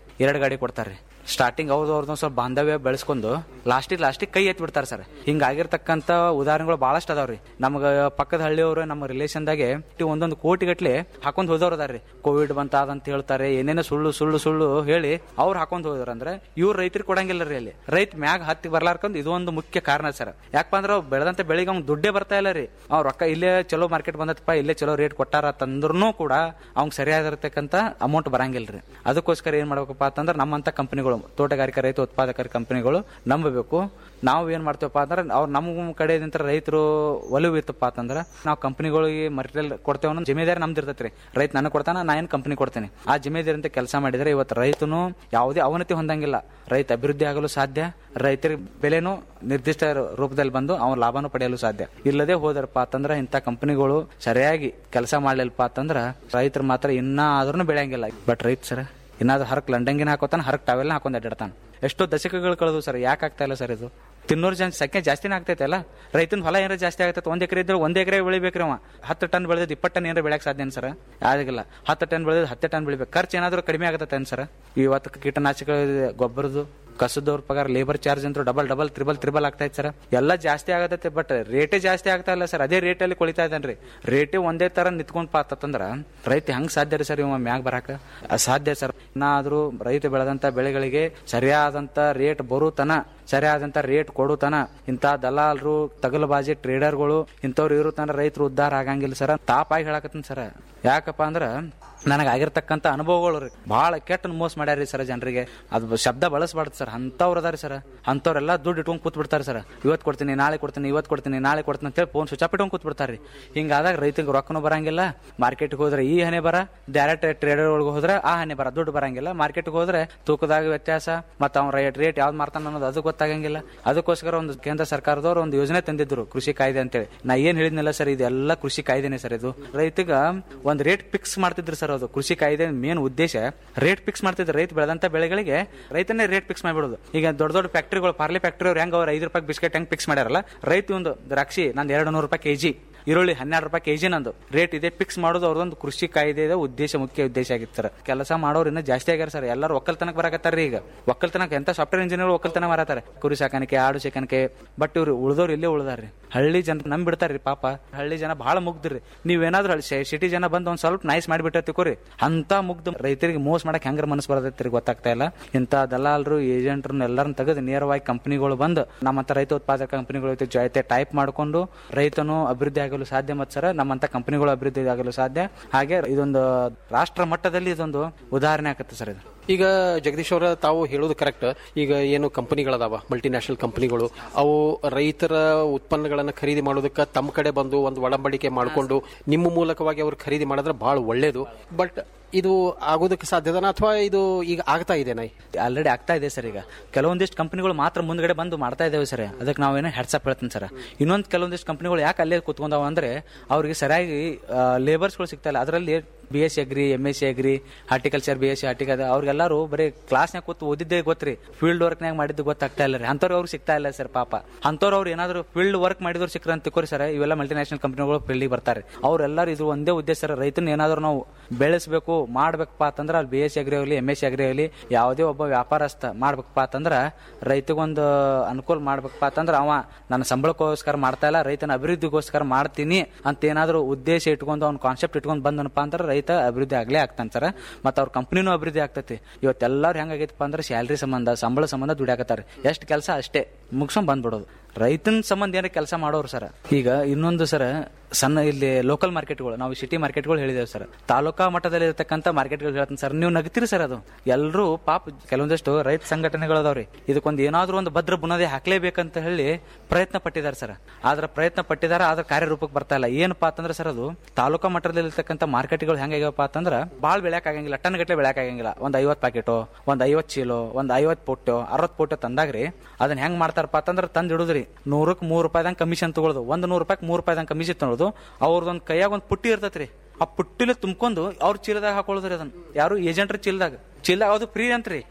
ಎರಡು ಗಾಡಿ ಕೊಡ್ತಾರ್ರಿ ಸ್ಟಾರ್ಟಿಂಗ್ ಅವ್ರದ್ದು ಅವ್ರದ್ದು ಸ್ವಲ್ಪ ಬಾಂಧವ್ಯ ಬೆಳೆಸ್ಕೊಂಡು ಲಾಸ್ಟಿಗೆ ಲಾಸ್ಟಿಗೆ ಕೈ ಎತ್ತಿ ಬಿಡ್ತಾರೆ ಸರ್ ಹಿಂಗಾಗಿರ್ತಕ್ಕಂಥ ಉದಾಹರಣೆಗಳು ಭಾಳಷ್ಟು ಅದಾವ್ರಿ ನಮ್ಗೆ ಪಕ್ಕದ ಹಳ್ಳಿಯವರು ನಮ್ಮ ರಿಲೇಷನ್ದಾಗೆ ಒಂದೊಂದು ಕೋಟಿ ಗಟ್ಲೆ ಹಾಕೊಂಡ್ ಹೋದವ್ರು ಅದಾರ್ರಿ ಕೋವಿಡ್ ಬಂತಾದಂತ ಹೇಳ್ತಾರೆ ಏನೇನೋ ಸುಳ್ಳು ಸುಳ್ಳು ಸುಳ್ಳು ಹೇಳಿ ಅವ್ರು ಹಾಕೊಂಡ್ ಹೋದ್ರ ಅಂದ್ರೆ ಇವ್ರು ರೈತರಿಗೆ ಕೊಡಂಗಿಲ್ಲ ರೀ ಅಲ್ಲಿ ರೈತ ಮ್ಯಾಗ ಹತ್ತಿ ಬರ್ಲಾರ್ಕಂದ್ ಇದು ಒಂದು ಮುಖ್ಯ ಕಾರಣ ಸರ್ ಯಾಕಪ್ಪ ಅಂದ್ರೆ ಅವ್ರು ಬೆಳೆದಂತ ಬೆಳಿಗ್ಗೆ ಅವ್ನು ದುಡ್ಡೇ ಬರ್ತಾ ಇಲ್ಲ ರೀ ಅವ್ರ ರೊಕ್ಕ ಇಲ್ಲೇ ಚಲೋ ಮಾರ್ಕೆಟ್ ಬಂದತ್ತಪ್ಪ ಇಲ್ಲೇ ಚಲೋ ರೇಟ್ ಕೊಟ್ಟಾರ ತಂದ್ರೂ ಕೂಡ ಅವ್ನ್ ಸರಿಯಾಗಿರ್ತಕ್ಕಂಥ ಅಮೌಂಟ್ ಬರಂಗಿಲ್ರಿ ಅದಕ್ಕೋಸ್ಕರ ಏನ್ ಮಾಡ್ಬೇಕಪ್ಪ ಅಂತಂದ್ರೆ ನಮ್ಮಂತ ಕಂಪನಿಗಳು ತೋಟಗಾರಿಕಾ ರೈತ ಉತ್ಪಾದಕರ ಕಂಪನಿಗಳು ನಂಬಬೇಕು ನಾವು ಏನ್ ಮಾಡ್ತೀವಪ್ಪ ಅಂದ್ರೆ ಅವ್ರು ನಮ್ಮ ಕಡೆಯಿಂದ ರೈತರು ಒಲವು ಇತ್ತಪ್ಪ ಅಂತಂದ್ರೆ ನಾವು ಕಂಪನಿಗಳಿಗೆ ಮಟೀರಿಯಲ್ ಕೊಡ್ತೇವೆ ಅನ್ನೋ ಜಿಮ್ಮೆದಾರಿ ನಮ್ದು ಇರ್ತೈತ್ರಿ ರೈತ ನನಗೆ ಕೊಡ್ತಾನ ನಾ ಏನ್ ಕಂಪನಿ ಕೊಡ್ತೇನೆ ಆ ಜಿಮ್ಮೆದಾರಿ ಅಂತ ಕೆಲಸ ಮಾಡಿದ್ರೆ ಇವತ್ತು ರೈತನು ಯಾವುದೇ ಅವನತಿ ಹೊಂದಂಗಿಲ್ಲ ರೈತ ಅಭಿವೃದ್ಧಿ ಆಗಲು ಸಾಧ್ಯ ರೈತರಿಗೆ ಬೆಲೆನೂ ನಿರ್ದಿಷ್ಟ ರೂಪದಲ್ಲಿ ಬಂದು ಅವನ ಲಾಭನೂ ಪಡೆಯಲು ಸಾಧ್ಯ ಇಲ್ಲದೆ ಹೋದರಪ್ಪ ಅಂತಂದ್ರೆ ಇಂಥ ಕಂಪನಿಗಳು ಸರಿಯಾಗಿ ಕೆಲಸ ಮಾಡ್ಲಿಲ್ಲಪ್ಪ ಅಂತಂದ್ರ ರೈತರು ಮಾತ್ರ ಇನ್ನ ಆದ್ರೂ ಬೆಳೆಯಂಗಿಲ್ಲ ಬಟ್ ರೈತ ಸರ್ ಇನ್ನಾದ್ರೂ ಹರಕ್ ಲಂಡಂಗಿನ ಹಾಕೋತಾನ ಹರಕ್ ಟವೆಲ್ನ ಹಾಕೊಂಡ್ ಅಡ್ಡಾಡ್ತಾನ ಎಷ್ಟೋ ದಶಕಗಳು ಕಳೆದು ಸರ್ ಯಾಕೆ ಆಗ್ತಾ ಇಲ್ಲ ಸರ್ ಇದು ತಿನ್ನೋರ್ ಜನ ಸಂಖ್ಯೆ ಜಾಸ್ತಿನೇ ಆಗ್ತೈತೆ ಅಲ್ಲ ರೈತನ ಹೊಲ ಏನಾರ ಜಾಸ್ತಿ ಆಗ್ತೈತೆ ಒಂದ್ ಎಕರೆ ಇದ್ರೆ ಒಂದ್ ಎಕರೆ ಬೆಳಿಬೇಕ್ರಿ ಅವ ಹತ್ತು ಟನ್ ಬೆಳೆದ್ ಇಪ್ಪತ್ತು ಟನ್ ಏನಾರ ಬೆಳೆಯಕ್ ಸಾಧ್ಯ ಸರ್ ಆಗಿಲ್ಲ ಹತ್ತು ಟನ್ ಬೆಳೆದ್ ಹತ್ತು ಟನ್ ಬೆಳಿಬೇಕು ಖರ್ಚು ಏನಾದ್ರೂ ಕಡಿಮೆ ಆಗತ್ತೆ ಸರ್ ಇವತ್ತು ಕೀಟನಾಶಕ ಗೊಬ್ಬರದ್ದು ಕಸದವ್ರ ಪಗಾರ ಲೇಬರ್ ಚಾರ್ಜ್ ಅಂತೂ ಡಬಲ್ ಡಬಲ್ ತ್ರಿಬಲ್ ತ್ರಿಬಲ್ ಆಗ್ತಾ ಇತ್ತು ಸರ್ ಎಲ್ಲ ಜಾಸ್ತಿ ಆಗತ್ತೆ ಬಟ್ ರೇಟೇ ಜಾಸ್ತಿ ಆಗ್ತಾ ಇಲ್ಲ ಸರ್ ಅದೇ ರೇಟಲ್ಲಿ ಕೊಳಿತಾ ಇದ್ದಾನ್ರಿ ರೇಟೇ ಒಂದೇ ತರ ನಿಂತ್ಕೊಂಡ್ ಪಾತಂದ್ರ ರೈತ ಹೆಂಗ್ ಸಾಧ್ಯ ರೀ ಸರ್ ಇವ ಮ್ಯಾಗ ಬರಾಕ ಅಸಾಧ್ಯ ಸರ್ ಇನ್ನಾದ್ರೂ ರೈತ ಬೆಳೆದಂತ ಬೆಳೆಗಳಿಗೆ ಸರಿಯಾದಂತ ರೇಟ್ ಬರುತನ ಸರಿಯಾದಂತ ರೇಟ್ ಕೊಡುತನ ಇಂಥ ದಲಾಲ್ರು ತಗಲಬಾಜಿ ಟ್ರೇಡರ್ಗಳು ಇಂಥವ್ರು ಇರು ತನ ರೈತರು ಉದ್ಧಾರ ಆಗಂಗಿಲ್ಲ ಸರ್ ತಾಪಾಗಿ ಹೇಳಕತ್ತೀನಿ ಸರ್ ಯಾಕಪ್ಪ ಅಂದ್ರ ನನಗೆ ಆಗಿರ್ತಕ್ಕಂಥ ಅನುಭವಗಳು ರೀ ಭಾಳ ಕೆಟ್ಟ ಮೋಸ ಮಾಡ್ಯಾರಿ ಸರ್ ಜನರಿಗೆ ಅದು ಶಬ್ದ ಬಳಸಬಾರ್ದು ಸರ್ ಅಂಥವ್ರು ಅದಾರಿ ಸರ್ ಅಂಥವ್ರೆಲ್ಲ ದುಡ್ಡು ಇಟ್ಕೊಂಡು ಕೂತ್ ಬಿಡ್ತಾರೆ ಸರ್ ಇವತ್ತು ಕೊಡ್ತೀನಿ ನಾಳೆ ಕೊಡ್ತೀನಿ ಇವತ್ತು ಕೊಡ್ತೀನಿ ನಾಳೆ ಕೊಡ್ತೀನಿ ಅಂತೇಳಿ ಫೋನ್ ಸ್ವಿಚ್ ಆಫ್ ಇಟ್ಕೊಂಡು ಕೂತ್ ಬಿಡ್ತಾರೆ ರೀ ಹಿಂಗಾದಾಗ ರೈತರಿಗೆ ರೊಕ್ಕನೂ ಬರಂಗಿಲ್ಲ ಮಾರ್ಕೆಟ್ಗೆ ಹೋದ್ರೆ ಈ ಹಣೆ ಬರ ಡೈರೆಕ್ಟ್ ಟ್ರೇಡರ್ ಒಳಗೆ ಹೋದ್ರೆ ಆ ಹಣೆ ಬರ ದುಡ್ಡು ಬರಂಗಿಲ್ಲ ಮಾರ್ಕೆಟ್ಗೆ ಹೋದ್ರೆ ತೂಕದಾಗ ವ್ಯತ್ಯಾಸ ಮತ್ತು ಅವ್ನ ರೇಟ್ ರೇಟ್ ಯಾವ್ದು ಮಾರ್ತಾನ ಅನ್ನೋದು ಅದು ಗೊತ್ತಾಗಂಗಿಲ್ಲ ಅದಕ್ಕೋಸ್ಕರ ಒಂದು ಕೇಂದ್ರ ಸರ್ಕಾರದವ್ರು ಒಂದು ಯೋಜನೆ ತಂದಿದ್ರು ಕೃಷಿ ಕಾಯ್ದೆ ಅಂತೇಳಿ ನಾ ಏನ್ ಹೇಳಿದ್ನಲ್ಲ ಸರ್ ಇದೆಲ್ಲ ಕೃಷಿ ಕಾಯ್ದೆನೆ ಸರ್ ಇದು ರೈತಗ ಒಂದು ರೇಟ್ ಫಿಕ್ಸ್ ಮಾಡ್ತಿದ್ರು ಸರ್ ಅದು ಕೃಷಿ ಕಾಯ್ದೆ ಮೇನ್ ಉದ್ದೇಶ ರೇಟ್ ಫಿಕ್ಸ್ ಮಾಡ್ತಿದ್ರು ರೈತ ಬೆಳೆದಂತ ಬೆಳೆಗಳಿಗೆ ರೈತನೇ ರೇಟ್ ಫಿಕ್ಸ್ ಮಾಡ್ಬಿಡೋದು ಈಗ ದೊಡ್ಡ ದೊಡ್ಡ ಫ್ಯಾಕ್ಟ್ರಿಗಳು ಪಾರ್ಲೆ ಫ್ಯಾಕ್ಟ್ರಿ ಅವ್ರು ಹೆಂಗ್ ಅವ್ರು ಐದು ರೂಪಾಯಿ ಬಿಸ್ಕೆಟ್ ಹೆಂಗ್ ಫಿಕ್ಸ್ ಮಾಡ್ಯಾರಲ್ಲ ರೈತ ಒಂದು ದ್ರಾಕ್ಷಿ ನಂದು ಎರಡು ನೂರು ರೂಪಾಯಿ ಕೆಜಿ ಈರುಳ್ಳಿ ಹನ್ನೆರಡು ರೂಪಾಯಿ ಕೆಜಿ ನಂದು ರೇಟ್ ಇದೆ ಫಿಕ್ಸ್ ಮಾಡೋದು ಅವ್ರದೊಂದು ಕೃಷಿ ಕಾಯ್ದೆದ ಉದ್ದೇಶ ಮುಖ್ಯ ಉದ್ದೇಶ ಆಗಿತ್ತು ಸರ್ ಕೆಲಸ ಮಾಡೋರು ಇನ್ನೂ ಜಾಸ್ತಿ ಆಗ್ಯಾರ ಸರ್ ಎಲ್ಲರೂ ಒಕ್ಕಲ್ತನಕ್ಕೆ ಬರಕತ್ತಾರ ಈಗ ಒಕ್ಕಲ್ತನಕ್ಕೆ ಎಂತ ಸಾಫ್ಟ್ವೇರ್ ಇಂಜಿನಿಯರ್ ಒಕ್ಕಲ್ತನ ಮಾರತಾರೆ ಕುರಿ ಸಾಕಾಣಿಕೆ ಆಡು ಸಾಕಾಣಿಕೆ ಬಟ್ ಇವ್ರು ಉಳ್ದವ್ರು ಇಲ್ಲೇ ಉಳ್ದಾರ್ರಿ ಹಳ್ಳಿ ಜನ ನಮ್ ಬಿಡ್ತಾರ್ರಿ ಪಾಪ ಹಳ್ಳಿ ಜನ ಬಹಳ ಮುಗ್ದ್ರಿ ನೀವೇನಾದ್ರೂ ಸಿಟಿ ಜನ ಬಂದು ಒಂದ್ ಸ್ವಲ್ಪ ನೈಸ್ ಮಾಡಿಬಿಟ್ಟ ತಿಕೋರಿ ಅಂತ ಮುಗ್ದು ರೈತರಿಗೆ ಮೋಸ ಮಾಡಕ್ ಹೆಂಗ್ರ ಮನಸ್ಸು ಬರತೈತ್ರಿ ಗೊತ್ತಾಗ್ತಾ ಇಲ್ಲ ಇಂಥ ದಲಾಲರು ಏಜೆಂಟ್ರನ್ನ ಎಲ್ಲರನ್ನ ತೆಗೆದು ನೇರವಾಗಿ ಕಂಪನಿಗಳು ಬಂದು ನಮ್ಮಂತ ರೈತ ಉತ್ಪಾದಕ ಕಂಪನಿಗಳ ಜೊತೆ ಟೈಪ್ ಮಾಡಿಕೊಂಡು ರೈತನು ಅಭಿವೃದ್ಧಿ ಆಗಲು ಸಾಧ್ಯ ಮತ್ತು ಸರ್ ನಮ್ಮಂತ ಕಂಪನಿಗಳು ಅಭಿವೃದ್ಧಿ ಆಗಲು ಸಾಧ್ಯ ಹಾಗೆ ಇದೊಂದು ರಾಷ್ಟ್ರ ಮಟ್ಟದಲ್ಲಿ ಇದೊಂದು ಉದಾಹರಣೆ ಆಗುತ್ತೆ ಸರ್ ಇದು ಈಗ ಜಗದೀಶ್ ಅವರ ತಾವು ಹೇಳೋದು ಕರೆಕ್ಟ್ ಈಗ ಏನು ಕಂಪನಿಗಳದಾವ ಮಲ್ಟಿನ್ಯಾಷನಲ್ ಕಂಪನಿಗಳು ಅವು ರೈತರ ಉತ್ಪನ್ನಗಳನ್ನು ಖರೀದಿ ಮಾಡೋದಕ್ಕೆ ತಮ್ಮ ಕಡೆ ಬಂದು ಒಂದು ಒಡಂಬಡಿಕೆ ಮಾಡಿಕೊಂಡು ನಿಮ್ಮ ಮೂಲಕವಾಗಿ ಅವರು ಖರೀದಿ ಮಾಡಿದ್ರೆ ಬಹಳ ಒಳ್ಳೇದು ಬಟ್ ಇದು ಆಗೋದಕ್ಕೆ ಸಾಧ್ಯದನ ಅಥವಾ ಇದು ಈಗ ಆಗ್ತಾ ಇದೆನಾ ಆಲ್ರೆಡಿ ಆಗ್ತಾ ಇದೆ ಸರ್ ಈಗ ಕೆಲವೊಂದಿಷ್ಟು ಕಂಪನಿಗಳು ಮಾತ್ರ ಮುಂದ್ಗಡೆ ಬಂದು ಮಾಡ್ತಾ ಇದ್ದೇವೆ ಸರ್ ಅದಕ್ಕೆ ನಾವೇನೋ ಹೆಡ್ಸಪ್ ಹೇಳ್ತೀನಿ ಸರ್ ಇನ್ನೊಂದು ಕೆಲವೊಂದಿಷ್ಟು ಕಂಪನಿಗಳು ಯಾಕೆ ಅಲ್ಲೇ ಕುತ್ಕೊಂಡಾವ ಅಂದ್ರೆ ಅವ್ರಿಗೆ ಸರಿಯಾಗಿ ಲೇಬರ್ಸ್ಗಳು ಸಿಗ್ತಾ ಇಲ್ಲ ಅದರಲ್ಲಿ B S C agri M S C agri horticulture B S C ಹಾರ್ಟಿಕಲ್ ಅವ್ರಿಗೆಲ್ಲರೂ ಬರೀ ಕ್ಲಾಸ್ನಾಗ ಕೂತು ಓದಿದ್ದೇ ಗೊತ್ತ್ರಿ ಫೀಲ್ಡ್ ವರ್ಕ್ನಾಗ ಮಾಡಿದ್ದು ಗೊತ್ತಾಗ್ತಾ ಇಲ್ಲ ರೀ ಅಂಥವ್ರು ಅವ್ರಿಗೆ ಸಿಗ್ತಾ ಇಲ್ಲ ಸರ್ ಪಾಪ ಅಂಥವ್ರು ಅವ್ರು ಏನಾದ್ರು ಫೀಲ್ಡ್ ವರ್ಕ್ ಮಾಡಿದವ್ರು ಸಿಕ್ಕರ ಅಂತ ತಿಳ್ಕೊರಿ ಸರ್ ಇವೆಲ್ಲ ಮಲ್ಟಿನ್ಯಾಷನಲ್ ಕಂಪನಿಗಳು ಫೀಲ್ಡಿಗೆ ಬರ್ತಾರೆ ಅವ್ರೆಲ್ಲರೂ ಇದು ಒಂದೇ ಉದ್ದೇಶ ಸರ್ ರೈತನ ಏನಾದ್ರು ನಾವು ಬೆಳೆಸಬೇಕು ಮಾಡ್ಬೇಕಪ್ಪ ಅಂತಂದ್ರೆ ಅಲ್ಲಿ ಬಿ ಎಸ್ ಸಿ ಅಗ್ರಿ ಆಗಲಿ ಎಂ ಎಸ್ ಸಿ ಅಗ್ರಿ ಆಗಲಿ ಯಾವುದೇ ಒಬ್ಬ ವ್ಯಾಪಾರಸ್ಥ ಮಾಡ್ಬೇಕಪ್ಪ ಅಂತಂದ್ರೆ ರೈತಗೊಂದು ಅನುಕೂಲ ಮಾಡ್ಬೇಕಪ್ಪ ಅಂತಂದ್ರೆ ಅವ ನನ್ನ ಸಂಬಳಕ್ಕೋಸ್ಕರ ಮಾಡ್ತಾ ಇಲ್ಲ ರೈತನ ಅಭಿವೃದ್ಧಿಗೋಸ್ಕರ ಮಾಡ್ತೀನಿ ಅಂತ ಏನಾದ್ರು ಉದ್ದೇಶ ಇಟ್ಕೊಂಡು ಅವ್ನ ಕಾನ್ಸೆಪ್ಟ್ ಇಟ್ಕೊಂಡು ಬಂದನಪ್ಪ ಅಂದ್ರೆ ರೈತ ಅಭಿವೃದ್ಧಿ ಆಗ್ಲೇ ಆಗ್ತಾನೆ ಸರ್ ಮತ್ತು ಅವ್ರ ಕಂಪ್ನಿನೂ ಅಭಿವೃದ್ಧಿ ಆಗ್ತೈತಿ ಇವತ್ತೆಲ್ಲರೂ ಹೆಂಗಾಗೈತಪ್ಪ ಅಂದ್ರೆ ಸ್ಯಾಲ್ರಿ ಸಂಬಂಧ ಸಂಬಳ ಸಂಬಂಧ ದುಡಿಯಾಕತ್ತಾರೆ ಎಷ್ಟು ಕೆಲಸ ಅಷ್ಟೇ ಮುಗಿಸ್ಕೊಂಡ್ ಬಂದ್ಬಿಡೋದು ರೈತನ ಸಂಬಂಧ ಏನಾರ ಕೆಲಸ ಮಾಡೋರು ಸರ್ ಈಗ ಇನ್ನೊಂದು ಸರ್ ಸಣ್ಣ ಇಲ್ಲಿ ಲೋಕಲ್ ಮಾರ್ಕೆಟ್ಗಳು ನಾವು ಸಿಟಿ ಮಾರ್ಕೆಟ್ಗಳು ಹೇಳಿದೇವೆ ಸರ್ ತಾಲೂಕಾ ಮಟ್ಟದಲ್ಲಿ ಇರತಕ್ಕಂಥ ಮಾರ್ಕೆಟ್ಗಳು ಹೇಳ್ತೀನಿ ಸರ್ ನೀವು ನಗ್ತೀರಿ ಸರ್ ಅದು ಎಲ್ಲರೂ ಪಾಪ ಕೆಲವೊಂದಷ್ಟು ರೈತ ಸಂಘಟನೆಗಳು ಅದಾವ್ರಿ ಇದಕ್ಕೊಂದು ಏನಾದ್ರೂ ಒಂದು ಭದ್ರ ಬುನಾದಿ ಹಾಕ್ಲೇಬೇಕಂತ ಹೇಳಿ ಪ್ರಯತ್ನ ಪಟ್ಟಿದ್ದಾರೆ ಸರ್ ಆದ್ರೆ ಪ್ರಯತ್ನ ಪಟ್ಟಿದ್ದಾರೆ ಆದ್ರೆ ಕಾರ್ಯರೂಪಕ್ಕೆ ಬರ್ತಾ ಇಲ್ಲ ಏನಪ್ಪಾ ಅಂತಂದ್ರೆ ಸರ್ ಅದು ತಾಲೂಕಾ ಮಟ್ಟದಲ್ಲಿ ಇರ್ತಕ್ಕಂಥ ಮಾರ್ಕೆಟ್ಗಳು ಹೆಂಗಾಗ್ಯವಪ್ಪ ಅಂತಂದ್ರೆ ಭಾಳ ಬೆಳೆಯಕ್ ಆಗಂಗಿಲ್ಲ ಟನ್ ಗಟ್ಟಲೆ ಬೆಳೆಯಕ್ ಆಗಂಗಿಲ್ಲ ಒಂದ್ ಐವತ್ ಪ್ಯಾಕೆಟು ಒಂದ್ ಐವತ್ ಚೀಲೋ ಒಂದ್ ಐವತ್ ಪೊಟ್ಟು ಅರವತ್ ಪೊಟ್ಟು ತಂದಾಗ್ರಿ ಅದನ್ನ ಹೆಂಗ್ ಮಾಡ್ತಾರಪ್ಪ ಅಂತಂದ್ರೆ ತಂದ್ ಇಡುದ್ರಿ ನೂರಕ್ಕೆ ಮೂರು ರೂಪಾಯಿದಂಗ್ ಕಮಿಷನ್ ತಗೊಳ್ಳೋದು ಒಂದ್ ನೂರು ರೂಪಾಯಿ ಮೂರು ರೂಪಾಯಿದಂಗ್ ಕಮಿಷನ್ ತಗೊಳ್ಳೋದು ಅವ್ರದೊಂದ್ ಕೈಯಾಗ ಒಂದ್ ಪುಟ್ಟಿ ಇರ್ತೈತ್ರಿ ಆ ಪುಟ್ಟಿಲಿ ತುಂಬ್ಕೊಂಡು ಅವ್ರ ಚೀಲದಾಗ ಹಾಕೊಳ್ಳೋದ್ರಿ ಅದನ್ನ ಯಾರು ಏಜೆಂಟ್ರ ಚೀಲದಾಗ ಚೀಲ ಅದು ಫ್ರೀ ಅಂತ್ರಿ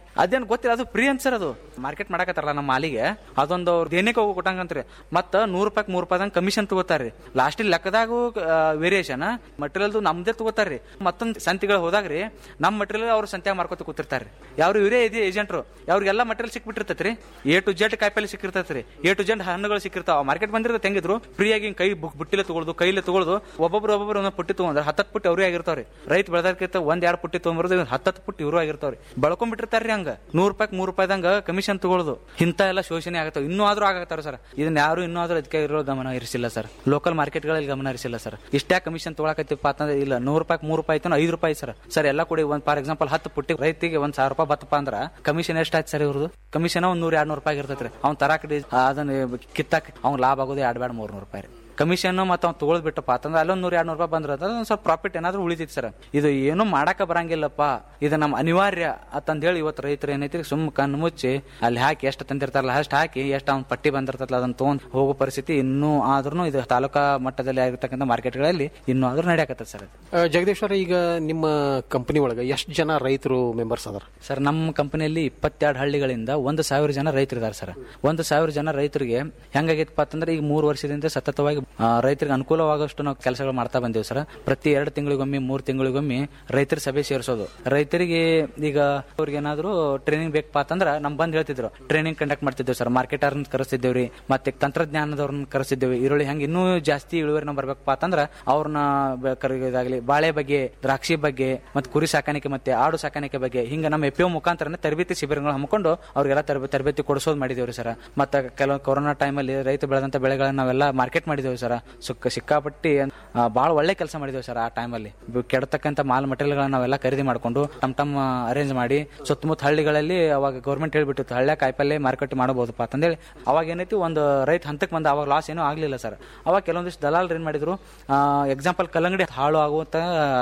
ಅದೇನು ಗೊತ್ತಿಲ್ಲ ಅದು ಫ್ರೀ ಅಂತ ಸರ್ ಅದು ಮಾರ್ಕೆಟ್ ಮಾಡಕತ್ತಾರಲ್ಲ ನಮ್ಮ ಮಾಲಿಗೆ ಅದೊಂದು ಅವ್ರು ದೇನಿಗೆ ಹೋಗಿ ಕೊಟ್ಟಂಗಂತ್ರಿ ಮತ್ತ ನೂರು ರೂಪಾಯಿ ಮೂರು ರೂಪಾಯಿದಂಗ ಕಮಿಷನ್ ತಗೋತಾರ್ರಿ ಲಾಸ್ಟ್ ಲೆಕ್ಕದಾಗೂ ವೇರಿಯೇಷನ್ ಮಟೀರಿಯಲ್ದು ನಮ್ದೇ ತಗೋತಾರ್ರಿ ಮತ್ತೊಂದು ಸಂತಿಗಳು ಹೋದಾಗ್ರಿ ನಮ್ಮ ಮಟೀರಿಯಲ್ ಅವ್ರು ಸಂತ್ಯಾಗ ಮಾರ್ಕೋತ ಕೂತಿರ್ತಾರ್ರಿ ಯಾರು ಇವರೇ ಇದೆ ಏಜೆಂಟ್ರು ಅವ್ರಿಗೆಲ್ಲ ಮಟೀರಿಯಲ್ ಸಿಕ್ಬಿಟ್ಟಿರ್ತೈತ್ರಿ ಎ ಟು ಜೆಡ್ ಕಾಯಿಪಲ್ಲೆ ಸಿಕ್ಕಿರ್ತೈತ್ರಿ ಎ ಟು ಜೆಡ್ ಹಣ್ಣುಗಳು ಸಿಕ್ಕಿರ್ತಾವ ಮಾರ್ಕೆಟ್ ಬಂದಿರ್ತದೆ ಹೆಂಗಿದ್ರು ಫ್ರೀ ಆಗಿ ಹಿಂಗ್ ಕೈ ಬುಕ್ ಬುಟ್ಟಿಲೆ ತಗೊಳ್ದು ಕೈಲೆ ತಗೊಳ್ದು ಒಬ್ಬೊಬ್ರು ಒಬ್ಬೊಬ್ರು ಒಂದೊಂದು ಪುಟ್ಟಿ ತಗೊಂಡ್ರೆ ಹತ್ತತ್ತು ಪುಟ್ಟಿ ಅವ್ರೇ ಆಗಿರ್ತಾವ್ರಿ ರೈತ ಬೆಳೆದಕ್ಕಿಂತ ಒಂದ್ ಎರಡು ಪುಟ್ಟಿ ತೊಗೊಂಬರೋದು ಹತ್ತತ್ತು ಪುಟ್ಟಿ ಇವರು ಆಗಿರ್ತಾವ್ರಿ ಬೆಳ್ಕೊಂಡ್ಬಿಟ್ಟಿರ್ತಾರ್ರಿ ಹಂಗ ನೂರ್ ರೂಪಾಯಿ ಮೂರ್ ರೂಪಾಯಿದಂಗ ಕಮಿಷನ್ ತಗೊಳ್ದು ಇಂತ ಎಲ್ಲ ಶೋಷಣೆ ಆಗತ್ತಾವ ಇನ್ನೂ ಆದ್ರೂ ಆಗತ್ತಾರ ಸರ್ ಇದನ್ನ ಯಾರು ಇನ್ನೂ ಆದ್ರೂ ಅದಕ್ಕೆ ಇರೋ ಗಮನ ಇರಿಸಿಲ್ಲ ಸರ್ ಲೋಕಲ್ ಮಾರ್ಕೆಟ್ಗಳಲ್ಲಿ ಗಮನ ಇರಿಸಿಲ್ಲ ಸರ್ ಇಷ್ಟೇ ಕಮಿಷನ್ ತಗೊಳಕತ್ತಿಪ್ಪ ಅಂತಂದ್ರೆ ಇಲ್ಲ ನೂರ್ ರೂಪಾಯಿ ಮೂರ್ ರೂಪಾಯಿ ಐತನ ಐದು ರೂಪಾಯಿ ಸರ್ ಸರ್ ಎಲ್ಲ ಕೂಡಿ ಒಂದ್ ಫಾರ್ ಎಕ್ಸಾಂಪಲ್ ಹತ್ತು ಪುಟ್ಟಿ ರೈತಿಗೆ ಒಂದ್ ಸಾವಿರ ರೂಪಾಯಿ ಬತ್ತಪ್ಪ ಅಂದ್ರ ಕಮಿಷನ್ ಎಷ್ಟಾಯ್ತು ಸರ್ ಇವ್ರದ್ದು ಕಮಿಷನ್ ಒಂದ್ ನೂರ್ ಎರಡ್ ನೂರ್ ರೂಪಾಯಿ ಇರ್ತೈತ್ರಿ ಅವ್ನ್ ತರಾಕ್ ಅದನ್ನ ಕಿತ್ತಾಕ್ ಅವ್ನ್ ಲಾಭ ಆಗೋದು ಎರಡ್ ಬೇಡ ಮೂರ್ ನೂರ್ ರೂಪಾಯಿ ರೀ ಕಮಿಷನ್ ಮತ್ತೆ ಅವ್ನು ತಗೊಳ್ ಬಿಟ್ಟಪ್ಪ ಅಂತಂದ್ರೆ ಅಲ್ಲೊಂದ್ ನೂರ್ ಎರಡ್ ನೂರ್ ರೂಪಾಯಿ ಬಂದ್ರೆ ಅದೊಂದ್ ಸ್ವಲ್ಪ ಪ್ರಾಫಿಟ್ ಏನಾದ್ರು ಉಳಿತೈತಿ ಸರ್ ಇದು ಏನು ಮಾಡಾಕ ಬರಂಗಿಲ್ಲಪ್ಪ ಇದು ನಮ್ಮ ಅನಿವಾರ್ಯ ಅಂತಂದ್ ಹೇಳಿ ಇವತ್ತು ರೈತರು ಏನೈತಿ ಸುಮ್ ಕಣ್ಣು ಮುಚ್ಚಿ ಅಲ್ಲಿ ಹಾಕಿ ಎಷ್ಟು ತಂದಿರ್ತಾರಲ್ಲ ಅಷ್ಟು ಹಾಕಿ ಎಷ್ಟು ಅವ್ನ ಪಟ್ಟಿ ಬಂದಿರ್ತಲ್ಲ ಅದನ್ನ ತಗೊಂಡ್ ಹೋಗೋ ಪರಿಸ್ಥಿತಿ ಇನ್ನೂ ಆದ್ರೂ ಇದು ತಾಲೂಕಾ ಮಟ್ಟದಲ್ಲಿ ಆಗಿರ್ತಕ್ಕಂಥ ಮಾರ್ಕೆಟ್ಗಳಲ್ಲಿ ಇನ್ನೂ ಆದ್ರೂ ನಡೆಯಕತ್ತದ ಸರ್ ಅದು ಆ, ಜಗದೀಶ್ವರ ಈಗ ನಿಮ್ಮ ಕಂಪನಿ ಒಳಗೆ ಎಷ್ಟು ಜನ ರೈತರು ಮೆಂಬರ್ಸ್ ಅದಾರ ಸರ್ ನಮ್ಮ ಕಂಪನಿಯಲ್ಲಿ ಇಪ್ಪತ್ತೆರಡು ಹಳ್ಳಿಗಳಿಂದ ಒಂದು ಸಾವಿರ ಜನ ರೈತರು ಇದಾರೆ ಸರ್ ಒಂದು ಸಾವಿರ ಜನ ರೈತರಿಗೆ ಹೆಂಗಾಗೈತಪ್ಪ ಅಂತಂದ್ರೆ ಈಗ ಮೂರು ವರ್ಷದಿಂದ ಸತತವಾಗಿ ಆ, ರೈತರಿಗೆ ಅನುಕೂಲವಾಗಷ್ಟು ನಾವು ಕೆಲಸಗಳು ಮಾಡ್ತಾ ಬಂದೇವಿ ಸರ್ ಪ್ರತಿ ಎರಡು ತಿಂಗಳಿಗೊಮ್ಮೆ ಮೂರು ತಿಂಗಳಿಗೊಮ್ಮೆ ರೈತರ ಸಭೆ ಸೇರಿಸೋದು ರೈತರಿಗೆ ಈಗ ಅವ್ರಿಗೆ ಏನಾದ್ರು ಟ್ರೈನಿಂಗ್ ಬೇಕಪ್ಪ ಅಂತಂದ್ರೆ ನಮ್ ಬಂದ್ ಹೇಳ್ತಿದ್ರು ಟ್ರೈನಿಂಗ್ ಕಂಡಕ್ಟ್ ಮಾಡ್ತಿದ್ದೇವೆ ಸರ್ ಮಾರ್ಕೆಟರ್ನ ಕರೆಸ್ತಿದ್ದೇವ್ರಿ ಮತ್ತೆ ತಂತ್ರಜ್ಞಾನದವ್ರನ್ನ ಕರೆಸಿದ್ದೇವೆ ಈರುಳ್ಳಿ ಹೆಂಗೆ ಇನ್ನೂ ಜಾಸ್ತಿ ಇಳುವರಿನ ಬರ್ಬೇಕಪ್ಪ ಅಂತಂದ್ರ ಅವ್ರನ್ನ ಬ- ಕರೆಯೋದಾಗ್ಲಿ ಬಾಳೆ ಬಗ್ಗೆ ದ್ರಾಕ್ಷಿ ಬಗ್ಗೆ ಮತ್ತೆ ಕುರಿ ಸಾಕಾಣಿಕೆ ಮತ್ತೆ ಆಡು ಸಾಕಾಣಿಕೆ ಬಗ್ಗೆ ಹಿಂಗ ನಮ್ಮ ಎಪಿಒ ಮುಖಾಂತರ ತರಬೇತಿ ಶಿಬಿರಗಳು ಹಮ್ಮಿಕೊಂಡು ಅವ್ರಿಗೆಲ್ಲ ತರಬೇ- ತರಬೇತಿ ಕೊಡಿಸೋದು ಮಾಡಿದೇವ್ರಿ ಸರ್ ಮತ್ತೆ ಕೆಲವು ಕೊರೋನಾ ಟೈಮಲ್ಲಿ ರೈತ ಬೆಳೆದಂತ ಬೆಳೆಗಳನ್ನ ನಾವೆಲ್ಲ ಮಾರ್ಕೆಟ್ ಮಾಡಿದೇವೆ ಸರ್ ಸುಕ್ಕ ಸಿಕ್ಕಾಪಟ್ಟಿ ಆ, ಬಾಳ ಒಳ್ಳೆ ಕೆಲಸ ಮಾಡಿದೇವೆ ಸರ್ ಆ ಟೈಮಲ್ಲಿ ಕೆಡತಕ್ಕಂತ ಮಾಲ್ ಮಟೀರಿಯಲ್ಗಳನ್ನ ನಾವೆಲ್ಲ ಖರೀದಿ ಮಾಡ್ಕೊಂಡು ಟಮ್ ಟಮ್ ಅರೇಂಜ್ ಮಾಡಿ ಸುತ್ತಮುತ್ತ ಹಳ್ಳಿಗಳಲ್ಲಿ ಅವಾಗ ಗೌರ್ಮೆಂಟ್ ಹೇಳ್ಬಿಟ್ಟಿತ್ತು ಹಳ್ಳ್ಯ ಕಾಯಿಪಲ್ಲೆ ಮಾರ್ಕೆಟ್ ಮಾಡಬಹುದಪ್ಪ ಅಂತಂದೇಳಿ ಅವಾಗ ಏನೈತಿ ಒಂದು ರೈತ ಹಂತಕ್ಕೆ ಬಂದ ಅವಾಗ ಲಾಸ್ ಏನೂ ಆಗ್ಲಿಲ್ಲ ಸರ್ ಅವಾಗ ಕೆಲವೊಂದಿಷ್ಟು ದಲಾಲರು ಏನ್ ಮಾಡಿದ್ರು ಎಕ್ಸಾಂಪಲ್ ಕಲ್ಲಂಗಡಿ ಹಾಳು ಆಗುವಂತ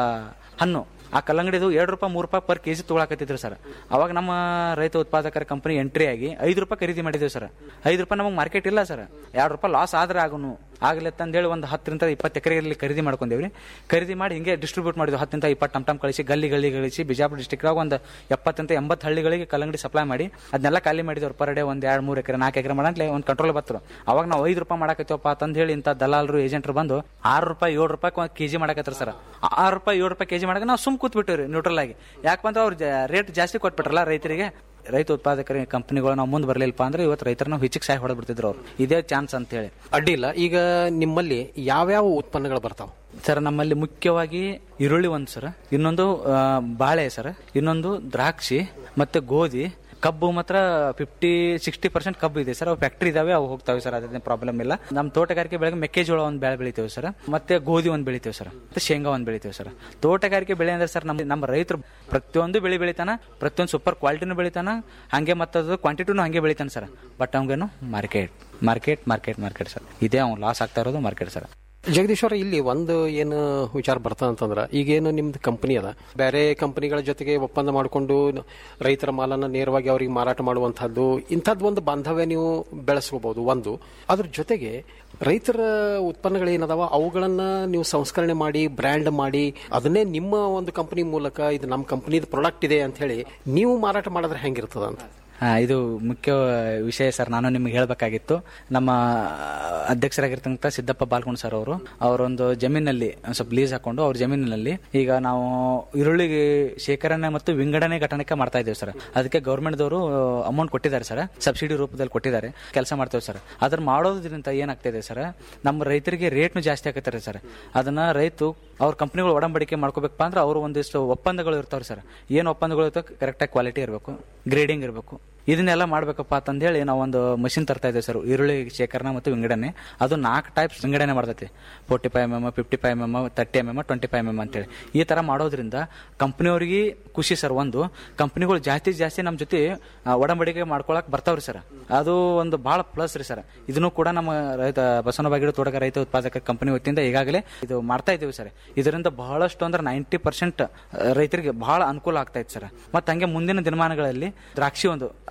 ಹಣ್ಣು ಆ ಕಲ್ಲಂಗಡಿದು ಎರಡು ರೂಪಾಯಿ ಮೂರು ರೂಪಾಯಿ ಪರ್ ಕೆಜಿ ತಗೊಳಕತ್ತಿದ್ರು ಸರ್ ಅವಾಗ ನಮ್ಮ ರೈತ ಉತ್ಪಾದಕರ ಕಂಪನಿ ಎಂಟ್ರಿ ಆಗಿ ಐದು ರೂಪಾಯಿ ಖರೀದಿ ಮಾಡಿದ್ದೇವೆ ಸರ್ ಐದು ರೂಪಾಯಿ ನಮಗೆ ಮಾರ್ಕೆಟ್ ಇಲ್ಲ ಸರ್ ಎರಡು ರೂಪಾಯಿ ಲಾಸ್ ಆದ್ರೆ ಆಗುನು ಆಗ್ಲಿ ಅಂತಂದೇಳಿ ಒಂದು ಹತ್ತರಿಂದ ಇಪ್ಪತ್ತು ಎಕರೆಯಲ್ಲಿ ಖರೀದಿ ಮಾಡ್ಕೊಂಡೇವ್ರಿ ಖರೀದಿ ಮಾಡಿ ಹಿಂಗೆ ಡಿಸ್ಟ್ರಿಬ್ಯೂಟ್ ಮಾಡಿದ್ವಿ ಹತ್ತರಿಂದ ಇಪ್ಪತ್ತು ಟಮ್ ಟಮ್ ಕಳಿಸಿ ಗಲ್ಲಿ ಗಲ್ಲಿ ಗಳಿಸಿ ಬಿಜಾಪುರ ಡಿಸ್ಟಿಕ್ ಒಂದು ಎಪ್ಪತ್ತಂತ ಎಂಬತ್ತು ಹಳ್ಳಿಗಳಿಗೆ ಕಲ್ಲಂಗಡಿ ಸಪ್ಲೈ ಮಾಡಿ ಅದನ್ನೆಲ್ಲ ಖಾಲಿ ಮಾಡಿದವ್ರು ಪರ್ ಡೇ ಒಂದು ಎರಡು ಮೂರು ಎಕರೆ ನಾಲ್ಕು ಎಕರೆ ಮಾಡಂತಲೇ ಒಂದು ಕಂಟ್ರೋಲ್ ಬರ್ತರು ಅವಾಗ ನಾವು ಐದು ರೂಪಾಯಿ ಮಾಡಕತ್ತೀವಪ್ಪ ಅಂತಂದು ಹೇಳಿ ಇಂಥ ದಲಾಲರು ಏಜೆಂಟ್ರು ಬಂದು ಆರು ರೂಪಾಯಿ ಏಳು ರೂಪಾಯಿ ಒಂದು ಕೆಜಿ ಮಾಡಕತ್ತಾರ ಸರ್ ಆರು ರೂಪಾಯಿ ಏಳು ರೂಪಾಯಿ ಕೆಜಿ ಮಾಡಕ್ಕೆ ನಾವು ಸುಮ್ ಕೂತ್ ಬಿಟ್ಟಿವ್ರಿ ನ್ಯೂಟ್ರಲ್ ಆಗಿ ಯಾಕಂದ್ರೆ ಅವ್ರು ರೇಟ್ ಜಾಸ್ತಿ ಕೊಟ್ಬಿಟ್ರಲ್ಲ ರೈತರಿಗೆ ರೈತ ಉತ್ಪಾದಕರ ಕಂಪನಿಗಳು ನಾವು ಮುಂದೆ ಬರಲಿಲ್ಲಪ್ಪ ಅಂದ್ರೆ ಇವತ್ತು ರೈತರನ್ನ ಹಿಚ್ಚಿಗೆ ಸಾಯಿ ಹೊಡೆದ್ಬಿಡ್ತಿದ್ರು ಅವ್ರು ಇದೇ ಚಾನ್ಸ್ ಅಂತ ಹೇಳಿ ಅಡ್ಡಿಲ್ಲ ಈಗ ನಿಮ್ಮಲ್ಲಿ ಯಾವ್ಯಾವ ಉತ್ಪನ್ನಗಳು ಬರ್ತಾವ ಸರ್ ನಮ್ಮಲ್ಲಿ ಮುಖ್ಯವಾಗಿ ಈರುಳ್ಳಿ ಒಂದು ಸರ್ ಇನ್ನೊಂದು ಆ, ಬಾಳೆ ಸರ್ ಇನ್ನೊಂದು ದ್ರಾಕ್ಷಿ ಮತ್ತೆ ಗೋಧಿ ಕಬ್ಬು ಮಾತ್ರ ಫಿಫ್ಟಿ ಸಿಕ್ಸ್ಟಿ ಪರ್ಸೆಂಟ್ ಕಬ್ಬು ಇದೆ ಸರ್ ಅವು ಫ್ಯಾಕ್ಟ್ರಿ ಇದಾವೆ ಅವು ಹೋಗ್ತಾವೆ ಸರ್ ಅದೇನು ಪ್ರಾಬ್ಲಮ್ ಇಲ್ಲ ನಮ್ಮ ತೋಟಗಾರಿಕೆ ಬೆಳೆಗೆ ಮೆಕ್ಕೆಜೋಳ ಒಂದು ಬೆಳೆ ಬೆಳಿತೇವೆ ಸರ್ ಮತ್ತೆ ಗೋಧಿ ಒಂದು ಬೆಳಿತೇವೆ ಸರ್ ಮತ್ತೆ ಶೇಂಗಾ ಒಂದು ಬೆಳಿತೇವೆ ಸರ್ ತೋಟಗಾರಿಕೆ ಬೆಳೆ ಅಂದ್ರೆ ಸರ್ ನಮ್ಮ ನಮ್ಮ ರೈತರು ಪ್ರತಿಯೊಂದು ಬೆಳೆ ಬೆಳಿತಾನ ಪ್ರತಿಯೊಂದು ಸೂಪರ್ ಕ್ವಾಲಿಟಿನೂ ಬೆಳಿತಾನ ಹಂಗೆ ಮತ್ತದು ಕ್ವಾಂಟಿಟಿನೂ ಹಂಗೆ ಬೆಳಿತಾನೆ ಸರ್ ಬಟ್ ಅವ್ಗೇನು market market market market sir ಇದೇ ಅವ್ನು ಲಾಸ್ ಆಗ್ತಾ ಇರೋದು ಮಾರ್ಕೆಟ್ ಸರ್ ಜಗದೀಶ್ವರ ಇಲ್ಲಿ ಒಂದು ಏನು ವಿಚಾರ ಬರ್ತದ ಅಂತಂದ್ರ ಈಗೇನು ನಿಮ್ದು ಕಂಪನಿ ಅದ ಬೇರೆ ಕಂಪನಿಗಳ ಜೊತೆಗೆ ಒಪ್ಪಂದ ಮಾಡಿಕೊಂಡು ರೈತರ ಮಾಲನ್ನ ನೇರವಾಗಿ ಅವರಿಗೆ ಮಾರಾಟ ಮಾಡುವಂತಹದ್ದು ಇಂಥದ್ದು ಒಂದು ಬಾಂಧವ್ಯ ನೀವು ಬೆಳೆಸ್ಕೋಬಹುದು ಒಂದು ಅದ್ರ ಜೊತೆಗೆ ರೈತರ ಉತ್ಪನ್ನಗಳೇನದಾವ ಅವುಗಳನ್ನ ನೀವು ಸಂಸ್ಕರಣೆ ಮಾಡಿ ಬ್ರ್ಯಾಂಡ್ ಮಾಡಿ ಅದನ್ನೇ ನಿಮ್ಮ ಒಂದು ಕಂಪನಿ ಮೂಲಕ ಇದು ನಮ್ಮ ಕಂಪನಿದ ಪ್ರಾಡಕ್ಟ್ ಇದೆ ಅಂತ ಹೇಳಿ ನೀವು ಮಾರಾಟ ಮಾಡಿದ್ರೆ ಹೆಂಗಿರ್ತದ ಅಂತ ಹಾ ಇದು ಮುಖ್ಯ ವಿಷಯ ಸರ್ ನಾನು ನಿಮ್ಗೆ ಹೇಳಬೇಕಾಗಿತ್ತು ನಮ್ಮ ಅಧ್ಯಕ್ಷರಾಗಿರ್ತಕ್ಕಂಥ ಸಿದ್ದಪ್ಪ ಬಾಲ್ಕೊಂಡ್ ಸರ್ ಅವರು ಅವರೊಂದು ಜಮೀನಲ್ಲಿ ಒಂದ್ ಸ್ವಲ್ಪ ಲೀಸ್ ಹಾಕೊಂಡು ಅವ್ರ ಜಮೀನಿನಲ್ಲಿ ಈಗ ನಾವು ಈರುಳ್ಳಿ ಶೇಖರಣೆ ಮತ್ತು ವಿಂಗಡಣೆ ಘಟನೆಗೆ ಮಾಡ್ತಾ ಇದ್ದೇವೆ ಸರ್ ಅದಕ್ಕೆ ಗೌರ್ಮೆಂಟ್ದವರು ಅಮೌಂಟ್ ಕೊಟ್ಟಿದ್ದಾರೆ ಸರ್ ಸಬ್ಸಿಡಿ ರೂಪದಲ್ಲಿ ಕೊಟ್ಟಿದ್ದಾರೆ ಕೆಲಸ ಮಾಡ್ತೇವೆ ಸರ್ ಅದ್ರ ಮಾಡೋದ್ರಿಂದ ಏನಾಗ್ತಿದೆ ಸರ್ ನಮ್ಮ ರೈತರಿಗೆ ರೇಟ್ನು ಜಾಸ್ತಿ ಆಗತ್ತಾರೆ ಸರ್ ಅದನ್ನ ರೈತು ಅವ್ರ ಕಂಪ್ನಿಗಳು ಒಡಂಬಡಿಕೆ ಮಾಡ್ಕೋಬೇಕಪ್ಪ ಅಂದ್ರೆ ಅವರು ಒಂದಿಷ್ಟು ಒಪ್ಪಂದಗಳು ಇರ್ತಾವ್ರಿ ಸರ್ ಏನು ಒಪ್ಪಂದಗಳು ಇರ್ತಾವೆ ಕರೆಕ್ಟಾಗಿ ಕ್ವಾಲಿಟಿ ಇರಬೇಕು ಗ್ರೇಡಿಂಗ್ ಇರಬೇಕು ಇದನ್ನೆಲ್ಲ ಮಾಡ್ಬೇಕಪ್ಪ ಅಂತಂದೇಳಿ ನಾವು ಒಂದು ಮಷಿನ್ ತರ್ತಾ ಇದ್ದೇವೆ ಸರ್ ಈರುಳ್ಳಿ ಶೇಖರಣೆ ಮತ್ತು ವಿಂಗಡಣೆ ಅದು ನಾಲ್ಕು ಟೈಪ್ಸ್ ವಿಂಗಡಣೆ ಮಾಡ್ತೈತಿ forty five M M fifty five M M thirty M M twenty five M M ಅಂತೇಳಿ ಈ ತರ ಮಾಡೋದ್ರಿಂದ ಕಂಪ್ನಿಯವ್ರಿಗೆ ಖುಷಿ ಸರ್ ಒಂದು ಕಂಪ್ನಿಗಳು ಜಾಸ್ತಿ ಜಾಸ್ತಿ ನಮ್ಮ ಜೊತೆ ಆ, ಒಡಂಬಡಿಕೆ ಮಾಡ್ಕೊಳಕ್ ಬರ್ತಾವ್ರಿ ಸರ್ ಅದು ಒಂದು ಬಹಳ ಪ್ಲಸ್ ರೀ ಸರ್ ಇದನ್ನು ಕೂಡ ನಮ್ಮ ರೈತ ಬಸವನ ಬಾಗಿಲು ತೋಟಗಾರ ರೈತ ಉತ್ಪಾದಕ ಕಂಪನಿ ವತಿಯಿಂದ ಈಗಾಗಲೇ ಇದು ಮಾಡ್ತಾ ಇದ್ದೀವಿ ಸರ್ ಇದರಿಂದ ಬಹಳಷ್ಟು ಅಂದ್ರೆ ನೈಂಟಿ ಪರ್ಸೆಂಟ್ ರೈತರಿಗೆ ಬಹಳ ಅನುಕೂಲ ಆಗ್ತಾ ಇತ್ತು ಸರ್ ಮತ್ತೆ ಹಂಗೆ ಮುಂದಿನ ದಿನಮಾನಗಳಲ್ಲಿ ದ್ರಾಕ್ಷಿ ಒಂದು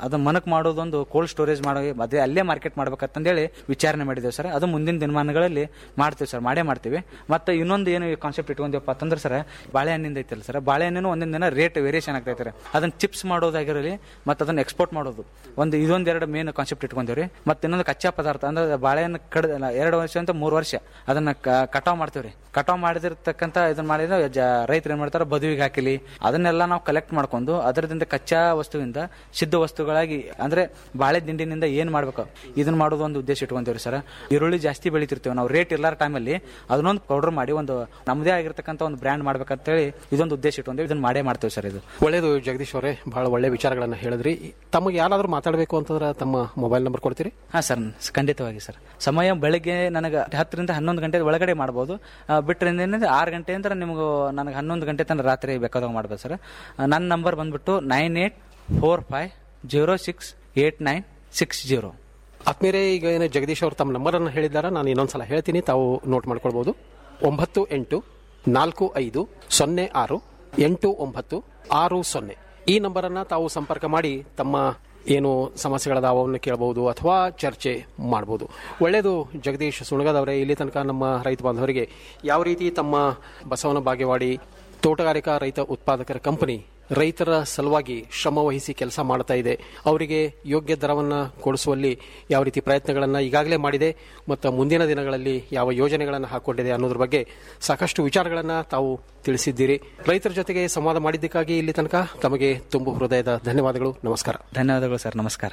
ಅದು ಮನಕ್ ಮಾಡೋದೊಂದು ಕೋಲ್ಡ್ ಸ್ಟೋರೇಜ್ ಮಾಡೋ ಅದೇ ಅಲ್ಲೇ ಮಾರ್ಕೆಟ್ ಮಾಡ್ಬೇಕಂತಂದೇಳಿ ವಿಚಾರಣೆ ಮಾಡಿದ್ದೇವೆ ಸರ್ ಅದು ಮುಂದಿನ ದಿನಮಾನಗಳಲ್ಲಿ ಮಾಡ್ತೀವಿ ಸರ್ ಮಾಡೇ ಮಾಡ್ತೀವಿ ಮತ್ತೆ ಇನ್ನೊಂದು ಏನು ಕಾನ್ಸೆಪ್ಟ್ ಇಟ್ಕೊಂತೀವಪ್ಪ ಅಂತಂದ್ರೆ ಸರ್ ಬಾಳೆಹಣ್ಣಿಂದ ಐತಲ್ಲ ಸರ್ ಬಾಳೆಹಣ್ಣು ಒಂದಿನ ದಿನ ರೇಟ್ ವೇರಿಯೇಷನ್ ಆಗ್ತೈತೆ ರೀ ಅದನ್ನ ಚಿಪ್ಸ್ ಮಾಡೋದಾಗಿರಲಿ ಮತ್ತೆ ಅದನ್ನ ಎಕ್ಸ್ಪೋರ್ಟ್ ಮಾಡೋದು ಒಂದು ಇದೊಂದು ಎರಡು ಮೇನ್ ಕಾನ್ಸೆಪ್ಟ್ ಇಟ್ಕೊಂತೀವಿ ಮತ್ತೆ ಇನ್ನೊಂದು ಕಚ್ಚಾ ಪದಾರ್ಥ ಅಂದ್ರೆ ಬಾಳೆಹಣ್ಣು ಕಡ್ ಎರಡು ವರ್ಷ ಅಂತ ಮೂರು ವರ್ಷ ಅದನ್ನ ಕ- ಕಟಾವ್ ಮಾಡ್ತೀವ್ರಿ ಕಟಾವ್ ಮಾಡಿದಿರ್ತಕ್ಕಂಥ ಇದನ್ನ ಮಾಡಿದ್ರೆ ಜ- ರೈತರು ಏನ್ ಮಾಡ್ತಾರೆ ಬದುವಿಗೆ ಹಾಕಿಲಿ ಅದನ್ನೆಲ್ಲ ನಾವು ಕಲೆಕ್ಟ್ ಮಾಡ್ಕೊಂಡು ಅದರದಿಂದ ಕಚ್ಚಾ ವಸ್ತುವಿಂದ ಸಿದ್ಧ ವಸ್ತುಗಳಾಗಿ ಅಂದ್ರೆ ಬಾಳೆ ದಿಂಡಿನಿಂದ ಏನ್ ಮಾಡ್ಬೇಕು ಇದನ್ನ ಮಾಡೋದು ಒಂದು ಉದ್ದೇಶ ಇಟ್ಕೊಂತೀವ್ರಿ ಸರ್ ಈರುಳ್ಳಿ ಜಾಸ್ತಿ ಬೆಳಿತಿರ್ತೀವಿ ನಾವು ರೇಟ್ ಇಲ್ಲಾರ ಟೈಮಲ್ಲಿ ಅದನ್ನೊಂದು ಪೌಡರ್ ಮಾಡಿ ಒಂದು ನಮ್ಮದೇ ಆಗಿರ್ತಕ್ಕಂಥ ಒಂದು ಬ್ರ್ಯಾಂಡ್ ಮಾಡ್ಬೇಕಂತೇಳಿ ಇದೊಂದು ಉದ್ದೇಶ ಇಟ್ಕೊಂತೀವಿ ಇದನ್ನ ಮಾಡೇ ಮಾಡ್ತೀವಿ ಸರ್ ಇದು ಒಳ್ಳೇದು ಜಗದೀಶ್ ಅವರೇ ಬಹಳ ಒಳ್ಳೆ ವಿಚಾರಗಳನ್ನ ಹೇಳಿದ್ರಿ ತಮಗೆ ಯಾರಾದ್ರೂ ಮಾತಾಡಬೇಕು ಅಂತಂದ್ರೆ ತಮ್ಮ ಮೊಬೈಲ್ ನಂಬರ್ ಕೊಡ್ತೀರಿ ಹಾ ಸರ್ ಖಂಡಿತವಾಗಿ ಸರ್ ಸಮಯ ಬೆಳಗ್ಗೆ ನನಗೆ ಹತ್ತರಿಂದ ಹನ್ನೊಂದು ಗಂಟೆ ಒಳಗಡೆ ಮಾಡ್ಬೋದು ಆ, ಬಿಟ್ರೆ ಏನಂದ್ರೆ ಆರು ಗಂಟೆ ಅಂದ್ರೆ ನಿಮ್ಗೆ ನನಗೆ ಹನ್ನೊಂದು ಗಂಟೆ ತನಕ ರಾತ್ರಿ ಬೇಕಾದಾಗ ಮಾಡ್ಬೋದು ಸರ್ ನನ್ನ ನಂಬರ್ ಬಂದ್ಬಿಟ್ಟು nine eight four five zero six eight nine six zero ಆತ್ಮೀಯರೇ ಈಗ ಏನು ಜಗದೀಶ್ ಅವರು ತಮ್ಮ ನಂಬರ್ ಅನ್ನು ಹೇಳಿದ್ದಾರೆ ನಾನು ಇನ್ನೊಂದ್ಸಲ ಹೇಳ್ತೀನಿ ತಾವು ನೋಟ್ ಮಾಡ್ಕೊಳ್ಬಹುದು ಒಂಬತ್ತು ಎಂಟು ನಾಲ್ಕು ಐದು ಸೊನ್ನೆ ಆರು ಎಂಟು ಒಂಬತ್ತು ಆರು ಸೊನ್ನೆ ಈ ನಂಬರ್ ಅನ್ನ ತಾವು ಸಂಪರ್ಕ ಮಾಡಿ ತಮ್ಮ ಏನು ಸಮಸ್ಯೆಗಳದಾವವನ್ನು ಕೇಳಬಹುದು ಅಥವಾ ಚರ್ಚೆ ಮಾಡಬಹುದು ಒಳ್ಳೆಯದು ಜಗದೀಶ್ ಸುಣಗದವರೇ ಇಲ್ಲಿ ತನಕ ನಮ್ಮ ರೈತ ಬಾಂಧವರಿಗೆ ಯಾವ ರೀತಿ ತಮ್ಮ ಬಸವನ ಬಾಗೇವಾಡಿ ತೋಟಗಾರಿಕಾ ರೈತ ಉತ್ಪಾದಕರ ಕಂಪನಿ ರೈತರ ಸಲುವಾಗಿ ಶ್ರಮ ವಹಿಸಿ ಕೆಲಸ ಮಾಡ್ತಾ ಇದೆ ಅವರಿಗೆ ಯೋಗ್ಯ ದರವನ್ನ ಕೊಡಿಸುವಲ್ಲಿ ಯಾವ ರೀತಿ ಪ್ರಯತ್ನಗಳನ್ನ ಈಗಾಗಲೇ ಮಾಡಿದೆ ಮತ್ತು ಮುಂದಿನ ದಿನಗಳಲ್ಲಿ ಯಾವ ಯೋಜನೆಗಳನ್ನು ಹಾಕೊಂಡಿದೆ ಅನ್ನೋದ್ರ ಬಗ್ಗೆ ಸಾಕಷ್ಟು ವಿಚಾರಗಳನ್ನ ತಾವು ತಿಳಿಸಿದ್ದೀರಿ ರೈತರ ಜೊತೆಗೆ ಸಂವಾದ ಮಾಡಿದ್ದಕ್ಕಾಗಿ ಇಲ್ಲಿ ತನಕ ತಮಗೆ ತುಂಬು ಹೃದಯದ ಧನ್ಯವಾದಗಳು ನಮಸ್ಕಾರ ಧನ್ಯವಾದಗಳು ಸರ್ ನಮಸ್ಕಾರ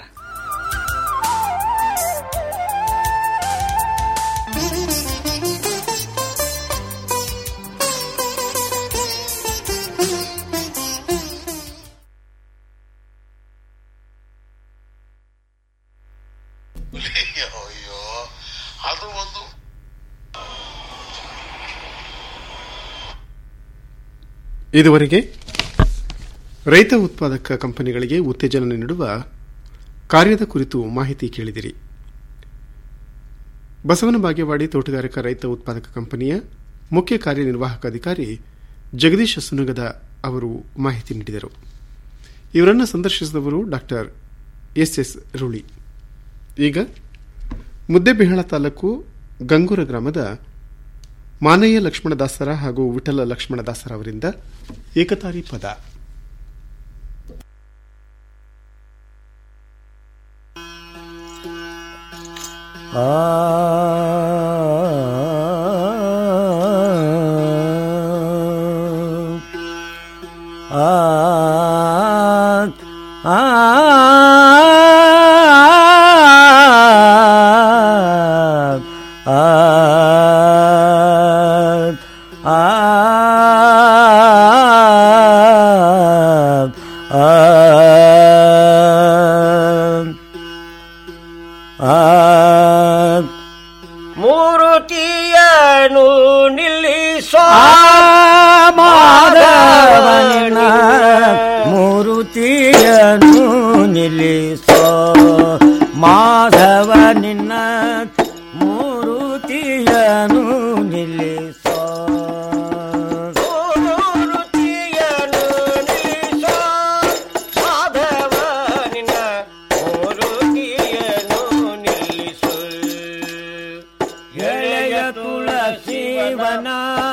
ಅದು ಒಂದು ಇದುವರೆಗೆ ರೈತ ಉತ್ಪಾದಕ ಕಂಪನಿಗಳಿಗೆ ಉತ್ತೇಜನ ನೀಡುವ ಕಾರ್ಯದ ಕುರಿತು ಮಾಹಿತಿ ಕೇಳಿದಿರಿ ಬಸವನ ಬಾಗೇವಾಡಿ ತೋಟಗಾರಿಕಾ ರೈತ ಉತ್ಪಾದಕ ಕಂಪನಿಯ ಮುಖ್ಯ ಕಾರ್ಯನಿರ್ವಾಹಕ ಅಧಿಕಾರಿ ಜಗದೀಶ್ ಸುನಗದ ಅವರು ಮಾಹಿತಿ ನೀಡಿದರು ಇವರನ್ನು ಸಂದರ್ಶಿಸಿದವರು ಡಾಕ್ಟರ್ ಎಸ್ ಎಸ್ ರುಳಿ ಈಗ ಮುದ್ದೆಬಿಹಾಳ ತಾಲೂಕು ಗಂಗೂರ ಗ್ರಾಮದ ಮಾನಯ್ಯ ಲಕ್ಷ್ಮಣದಾಸರ ಹಾಗೂ ವಿಠಲ ಲಕ್ಷ್ಮಣದಾಸರ ಅವರಿಂದ ಏಕತಾರಿ ಪದ ಮೂರುತಿಯನು ನಿಲ್ಲಿಸೋ ಮಾಧವನಿನ ಮೂರುತಿಯನು ನಿಲ್ಲಿಸೋ ಮಾಧವ ನಿನ್ನ ಮೂರುತಿಯನು ನಿಲ್ಲಿಸೋ ಮೂರುತಿಯನು ನಿಲ್ಲಿಸೋ ಮಾಧವನಿನ ಮೂರುತಿಯನು ನಿಲ್ಲಿಸು ಎಳೆಯ ತುಳಸಿವನ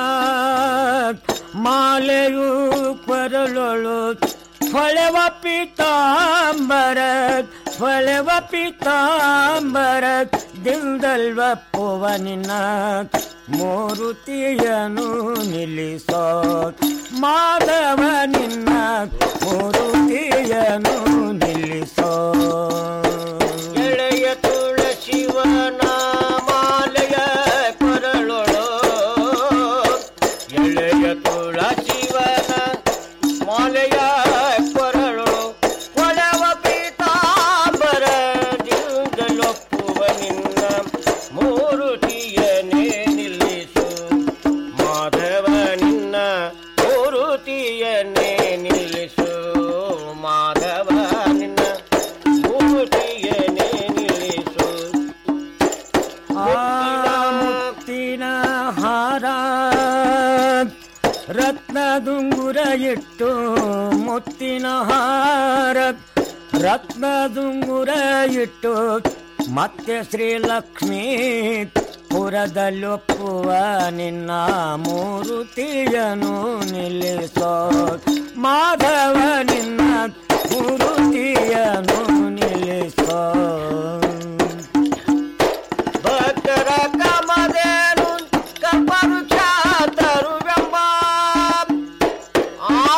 ಮಾಲೆಯು ಪರಳೊಳು ಫಳೆವ ಪೀತಾಂಬರ ಫಳೆವ ಪೀತಾಂಬರ ದಿಂದಲ್ವ ಪುವನಿನ ಮೂರುತಿಯನು ನಿಲ್ಲಿಸೋ ಮಾಧವ ನಿನ್ನ ಮೂರುತಿಯನು ನಿಲ್ಲಿಸೋ ಎಳೆಯ ತುಳಸಿವನ ಮಾಲೆಯ ಕೊರಳೊಳು ಎಳೆಯ ತುಳಸಿವನ ಮಾಲೆಯ ಕೊರಳೊಳು ಕೊಳವ ಪೀತಾಂಬರ ದಿಂದಲೊಪ್ಪುವ ನಿನ್ನ ಮೂರುತಿಯನೇ ನಿಲ್ಲಿಸು ಮಾಧವ ನಿನ್ನ ಮೂರುತಿಯನ್ನೇ ನಿಲ್ಲಿಸು ಮಾಧವ ನಿನ್ನ ಮೂರುತಿಯನ್ನೇ ನಿಲ್ಲಿಸು ಮುತ್ತಿನ ಹಾರ ರತ್ನ ದುಂಗುರ ಇಟ್ಟು ಮುತ್ತಿನ ಹಾರ ರತ್ನದುಂಗುರ ಇಟ್ಟು ಮತ್ತೆ ಶ್ರೀಲಕ್ಷ್ಮೀ ಪುರದಲ್ಲೊಪ್ಪುವ ನಿನ್ನ ಮೂರುತಿಯನು ನಿಲ್ಲಿಸೋ ಮಾಧವ ನಿನ್ನ ಮೂರುತಿಯನು ನಿಲ್ಲಿಸೋ ಭಕ್ತರ ಕಾಮಧೇನು ಕಲ್ಪವೃಕ್ಷ ತರುವೆಂಬ ಆ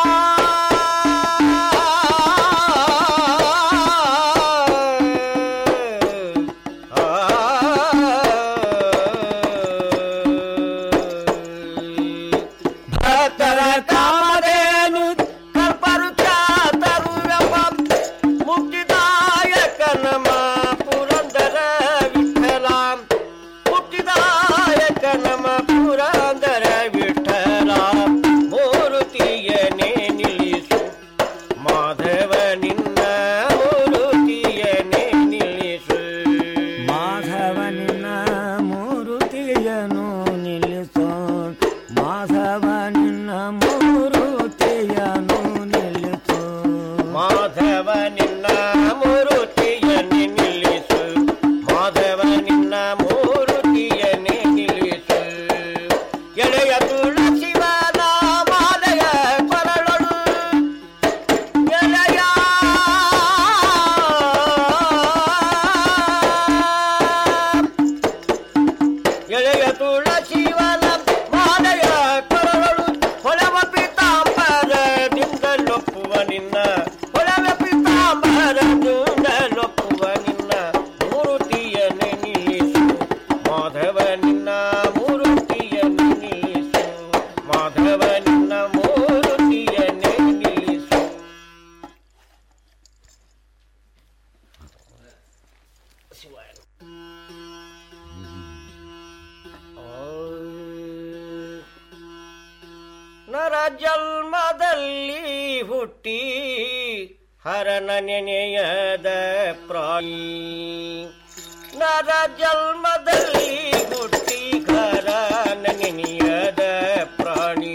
ಭಕ್ತರ ಕಾಮಧೇನು ಕಲ್ಪವೃಕ್ಷ ತರುವೆಂಬ ಮುಕ್ತಿದಾಯಕ ನಮ ಪುರಂದರ ವಿಠಲ ಮುಕ್ತಿದಾಯಕ ನಮ ಪುರಂದರ ವಿಠಲ ಮೂರುತಿಯನೇ ನಿಲ್ಲಿಸು ಮಾಧವ ನಿನ್ನ ಮೂರುತಿಯನೇ ನಿಲ್ಲಿಸು ಮಾಧವನಿನ ಮೂರುತಿಯನು ನಿಲ್ಲಿಸೋ ಮಾಧವನಿನ ಮೂರುತಿಯನು ನಿಲ್ಲಿಸೋ ಮಾಧವ ನಿನ್ನ ಮೂರುತಿಯನ್ನೇ ನಿಲ್ಲಿಸು ಮಾಧವ ನಿನ್ನ ಮೂರುತಿಯನ್ನೇ ನಿಲ್ಲಿಸು ಎಳೆಯ ತುಳಸಿವನ ಮಾಲೆಯ ಕೊರಳೊಳು ಎಳೆಯ ಎಳೆಯ ತುಳಸಿವನ ಮಾಲೆಯ ಕೊರಳೊಳು ಹೊಳವ ಪೀತಾಂಬರದಿಂದಲೊಪ್ಪುವ ನಿನ್ನ ಹೊಳವ ಪೀತಾಂಬರದಿಂದಲೊಪ್ಪುವ ನಿನ್ನ ಮೂರುತಿಯನ್ನೇ ನಿಲ್ಲಿಸು ಮಾಧವ ನಿನ್ನ ಮೂರುತಿಯನ್ನೇ ನಿಲ್ಲಿಸು ಮಾಧವ ನಿನ್ನ ಮೂರುತಿಯನ್ನೇ ನಿಲ್ಲಿಸು ನರ ಜನ್ಮದಲ್ಲಿ ಹುಟ್ಟಿ ಹರನ ನೆನೆಯದ ಪ್ರಾಣಿ ನರ ಜನ್ಮದಲ್ಲಿ ಹುಟ್ಟಿ ಹರನ ನೆನೆಯದ ಪ್ರಾಣಿ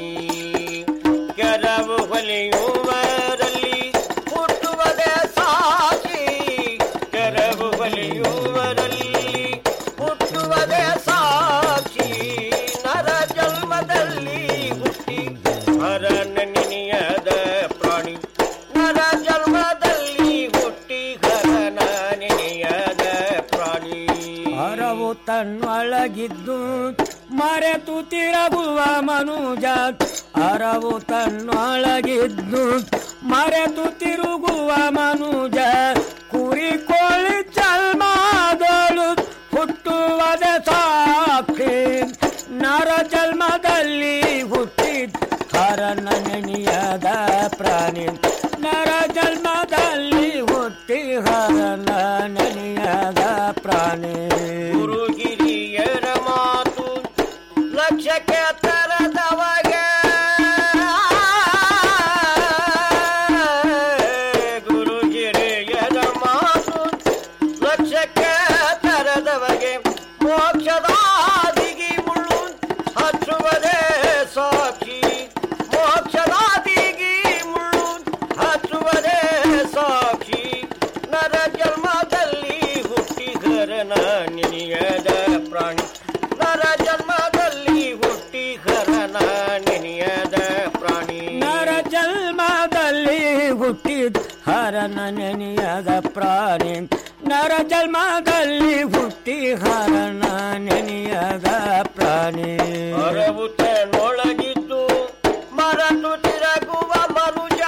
ಕೆರವು ಹೊಲಿಯುವರಲ್ಲಿ ಹುಟ್ಟುವುದೇ ಸಾಕ್ಷಿ ಕೆರವು ಹೊಲಿಯುವರಲ್ಲಿ ಹುಟ್ಟುವುದೇ ಸಾಕ್ಷಿ ನರ ಜನ್ಮದಲ್ಲಿ ಹುಟ್ಟಿ ಹರನ ನೆನೆಯದ ಪ್ರಾಣಿ ನರ ಜನ್ಮದಲ್ಲಿ ಹುಟ್ಟಿ ಹರನ ನೆನೆಯದ ಪ್ರಾಣಿ ಹರವು ತನ್ನೊಳಗಿದ್ದು ಮರೆತು ತಿರುಗುವ ಮನುಜ ಅರವು ತನ್ನೊಳಗಿದ್ದು ಮರೆತು ತಿರುಗುವ ಮನುಜ ಕುರಿ ಕೋಳಿ ಜನ್ಮದಳು ಹುಟ್ಟುವುದ ಸಾಕ್ಷಿ ನರ ಜನ್ಮದಲ್ಲಿ ಹುಟ್ಟಿದ ಹರನ ನೆನೆಯದ ಪ್ರಾಣಿ ನರ ಜನ್ಮದಲ್ಲಿ ಹುಟ್ಟಿ ಹರನ ನೆನೆಯದ ಪ್ರಾಣಿ ಗುರು ಹಿರಿಯರ ಮಾತು ಲಕ್ಷ್ಯಕ್ಕೆ ತರದವಗೆ ಗುರು ಹಿರಿಯರ ಮಾತು ಲಕ್ಷ್ಯಕ್ಕೆ ತರದವಗೆ ಮೋಕ್ಷದಾದಿಗಿ ಮುಳ್ಳು ಹಚ್ಚುವುದೇ ಸಾಕ್ಷಿ ಮೋಕ್ಷದಾದಿಗಿ ಮುಳ್ಳು ಹಚ್ಚುವುದೇ ಸಾಕ್ಷಿ ನರ ಜನ್ಮದಲ್ಲಿ ಹುಟ್ಟಿಗರನ ನೆನೆಯದ ಪ್ರಾಣಿ ನರ ಜನ್ಮದಲ್ಲಿ ಹುಟ್ಟಿಗರನ ನೆನೆಯದ ಪ್ರಾಣಿ ನರ ಜನ್ಮದಲ್ಲಿ ಹುಟ್ಟಿದ ಹರನ ನೆನೆಯದ ಪ್ರಾಣಿ ನರ ಜನ್ಮದಲ್ಲಿ ಹುಟ್ಟಿ ಹರನ ನೆನೆಯದ ಪ್ರಾಣಿ ಅರವು ನೊಳಗಿದ್ದು ಮರತು ತಿರಗುವ ಮನುಜ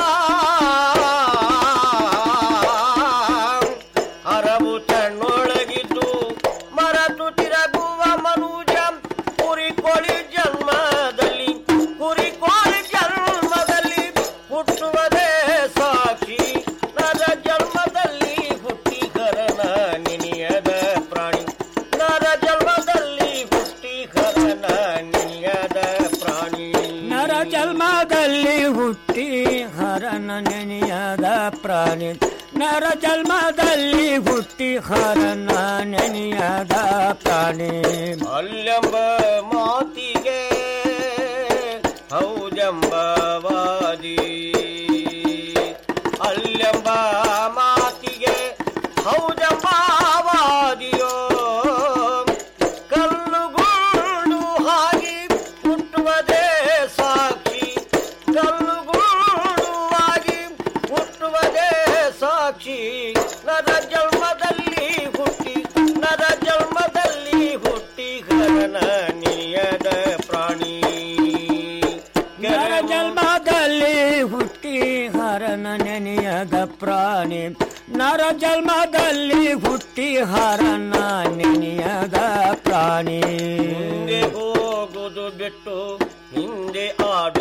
ಅರವು ತನ್ನೊಳಗಿದ್ದು ಮರತು ತಿರಗುವ ಮನುಜ ಕುರಿ ಕೋಳಿ ಜನ್ಮದಲ್ಲಿ ಕುರಿ ಕೋಳಿ ಜನ್ಮದಲ್ಲಿ ಹುಟ್ಟುವುದೇ ಸಾಕ್ಷಿ ನರ ಜನ್ಮದಲ್ಲಿ ಹುಟ್ಟಿ ಕರನ ನೆನೆಯದ ಪ್ರಾಣಿ ನರ ಜನ್ಮದಲ್ಲಿ ಹುಟ್ಟಿ ಕರನ ನೆನೆಯದ ಪ್ರಾಣಿ ನರ ಜನ್ಮದಲ್ಲಿ ಹುಟ್ಟಿ ಹರನ ನೆನೆಯದ ಪ್ರಾಣಿ ನರ ಜನ್ಮದಲ್ಲಿ ಹುಟ್ಟಿ ಹರನ ನೆನೆಯದ ಪ್ರಾಣಿ ಅಲ್ಲೆಂಬ ಮಾತಿಗೆ ಹೌದೆಂಬ ವಾದಿ ಅಲ್ಲೆಂಬ ಪ್ರಾಣಿ ನರ ಜನ್ಮದಲ್ಲಿ ಹುಟ್ಟಿ ಹರನ ನೆನೆಯದ ಪ್ರಾಣಿ ಮುಂದೆ ಹೋಗುದು ಬಿಟ್ಟು ಹಿಂದೆ ಆಡು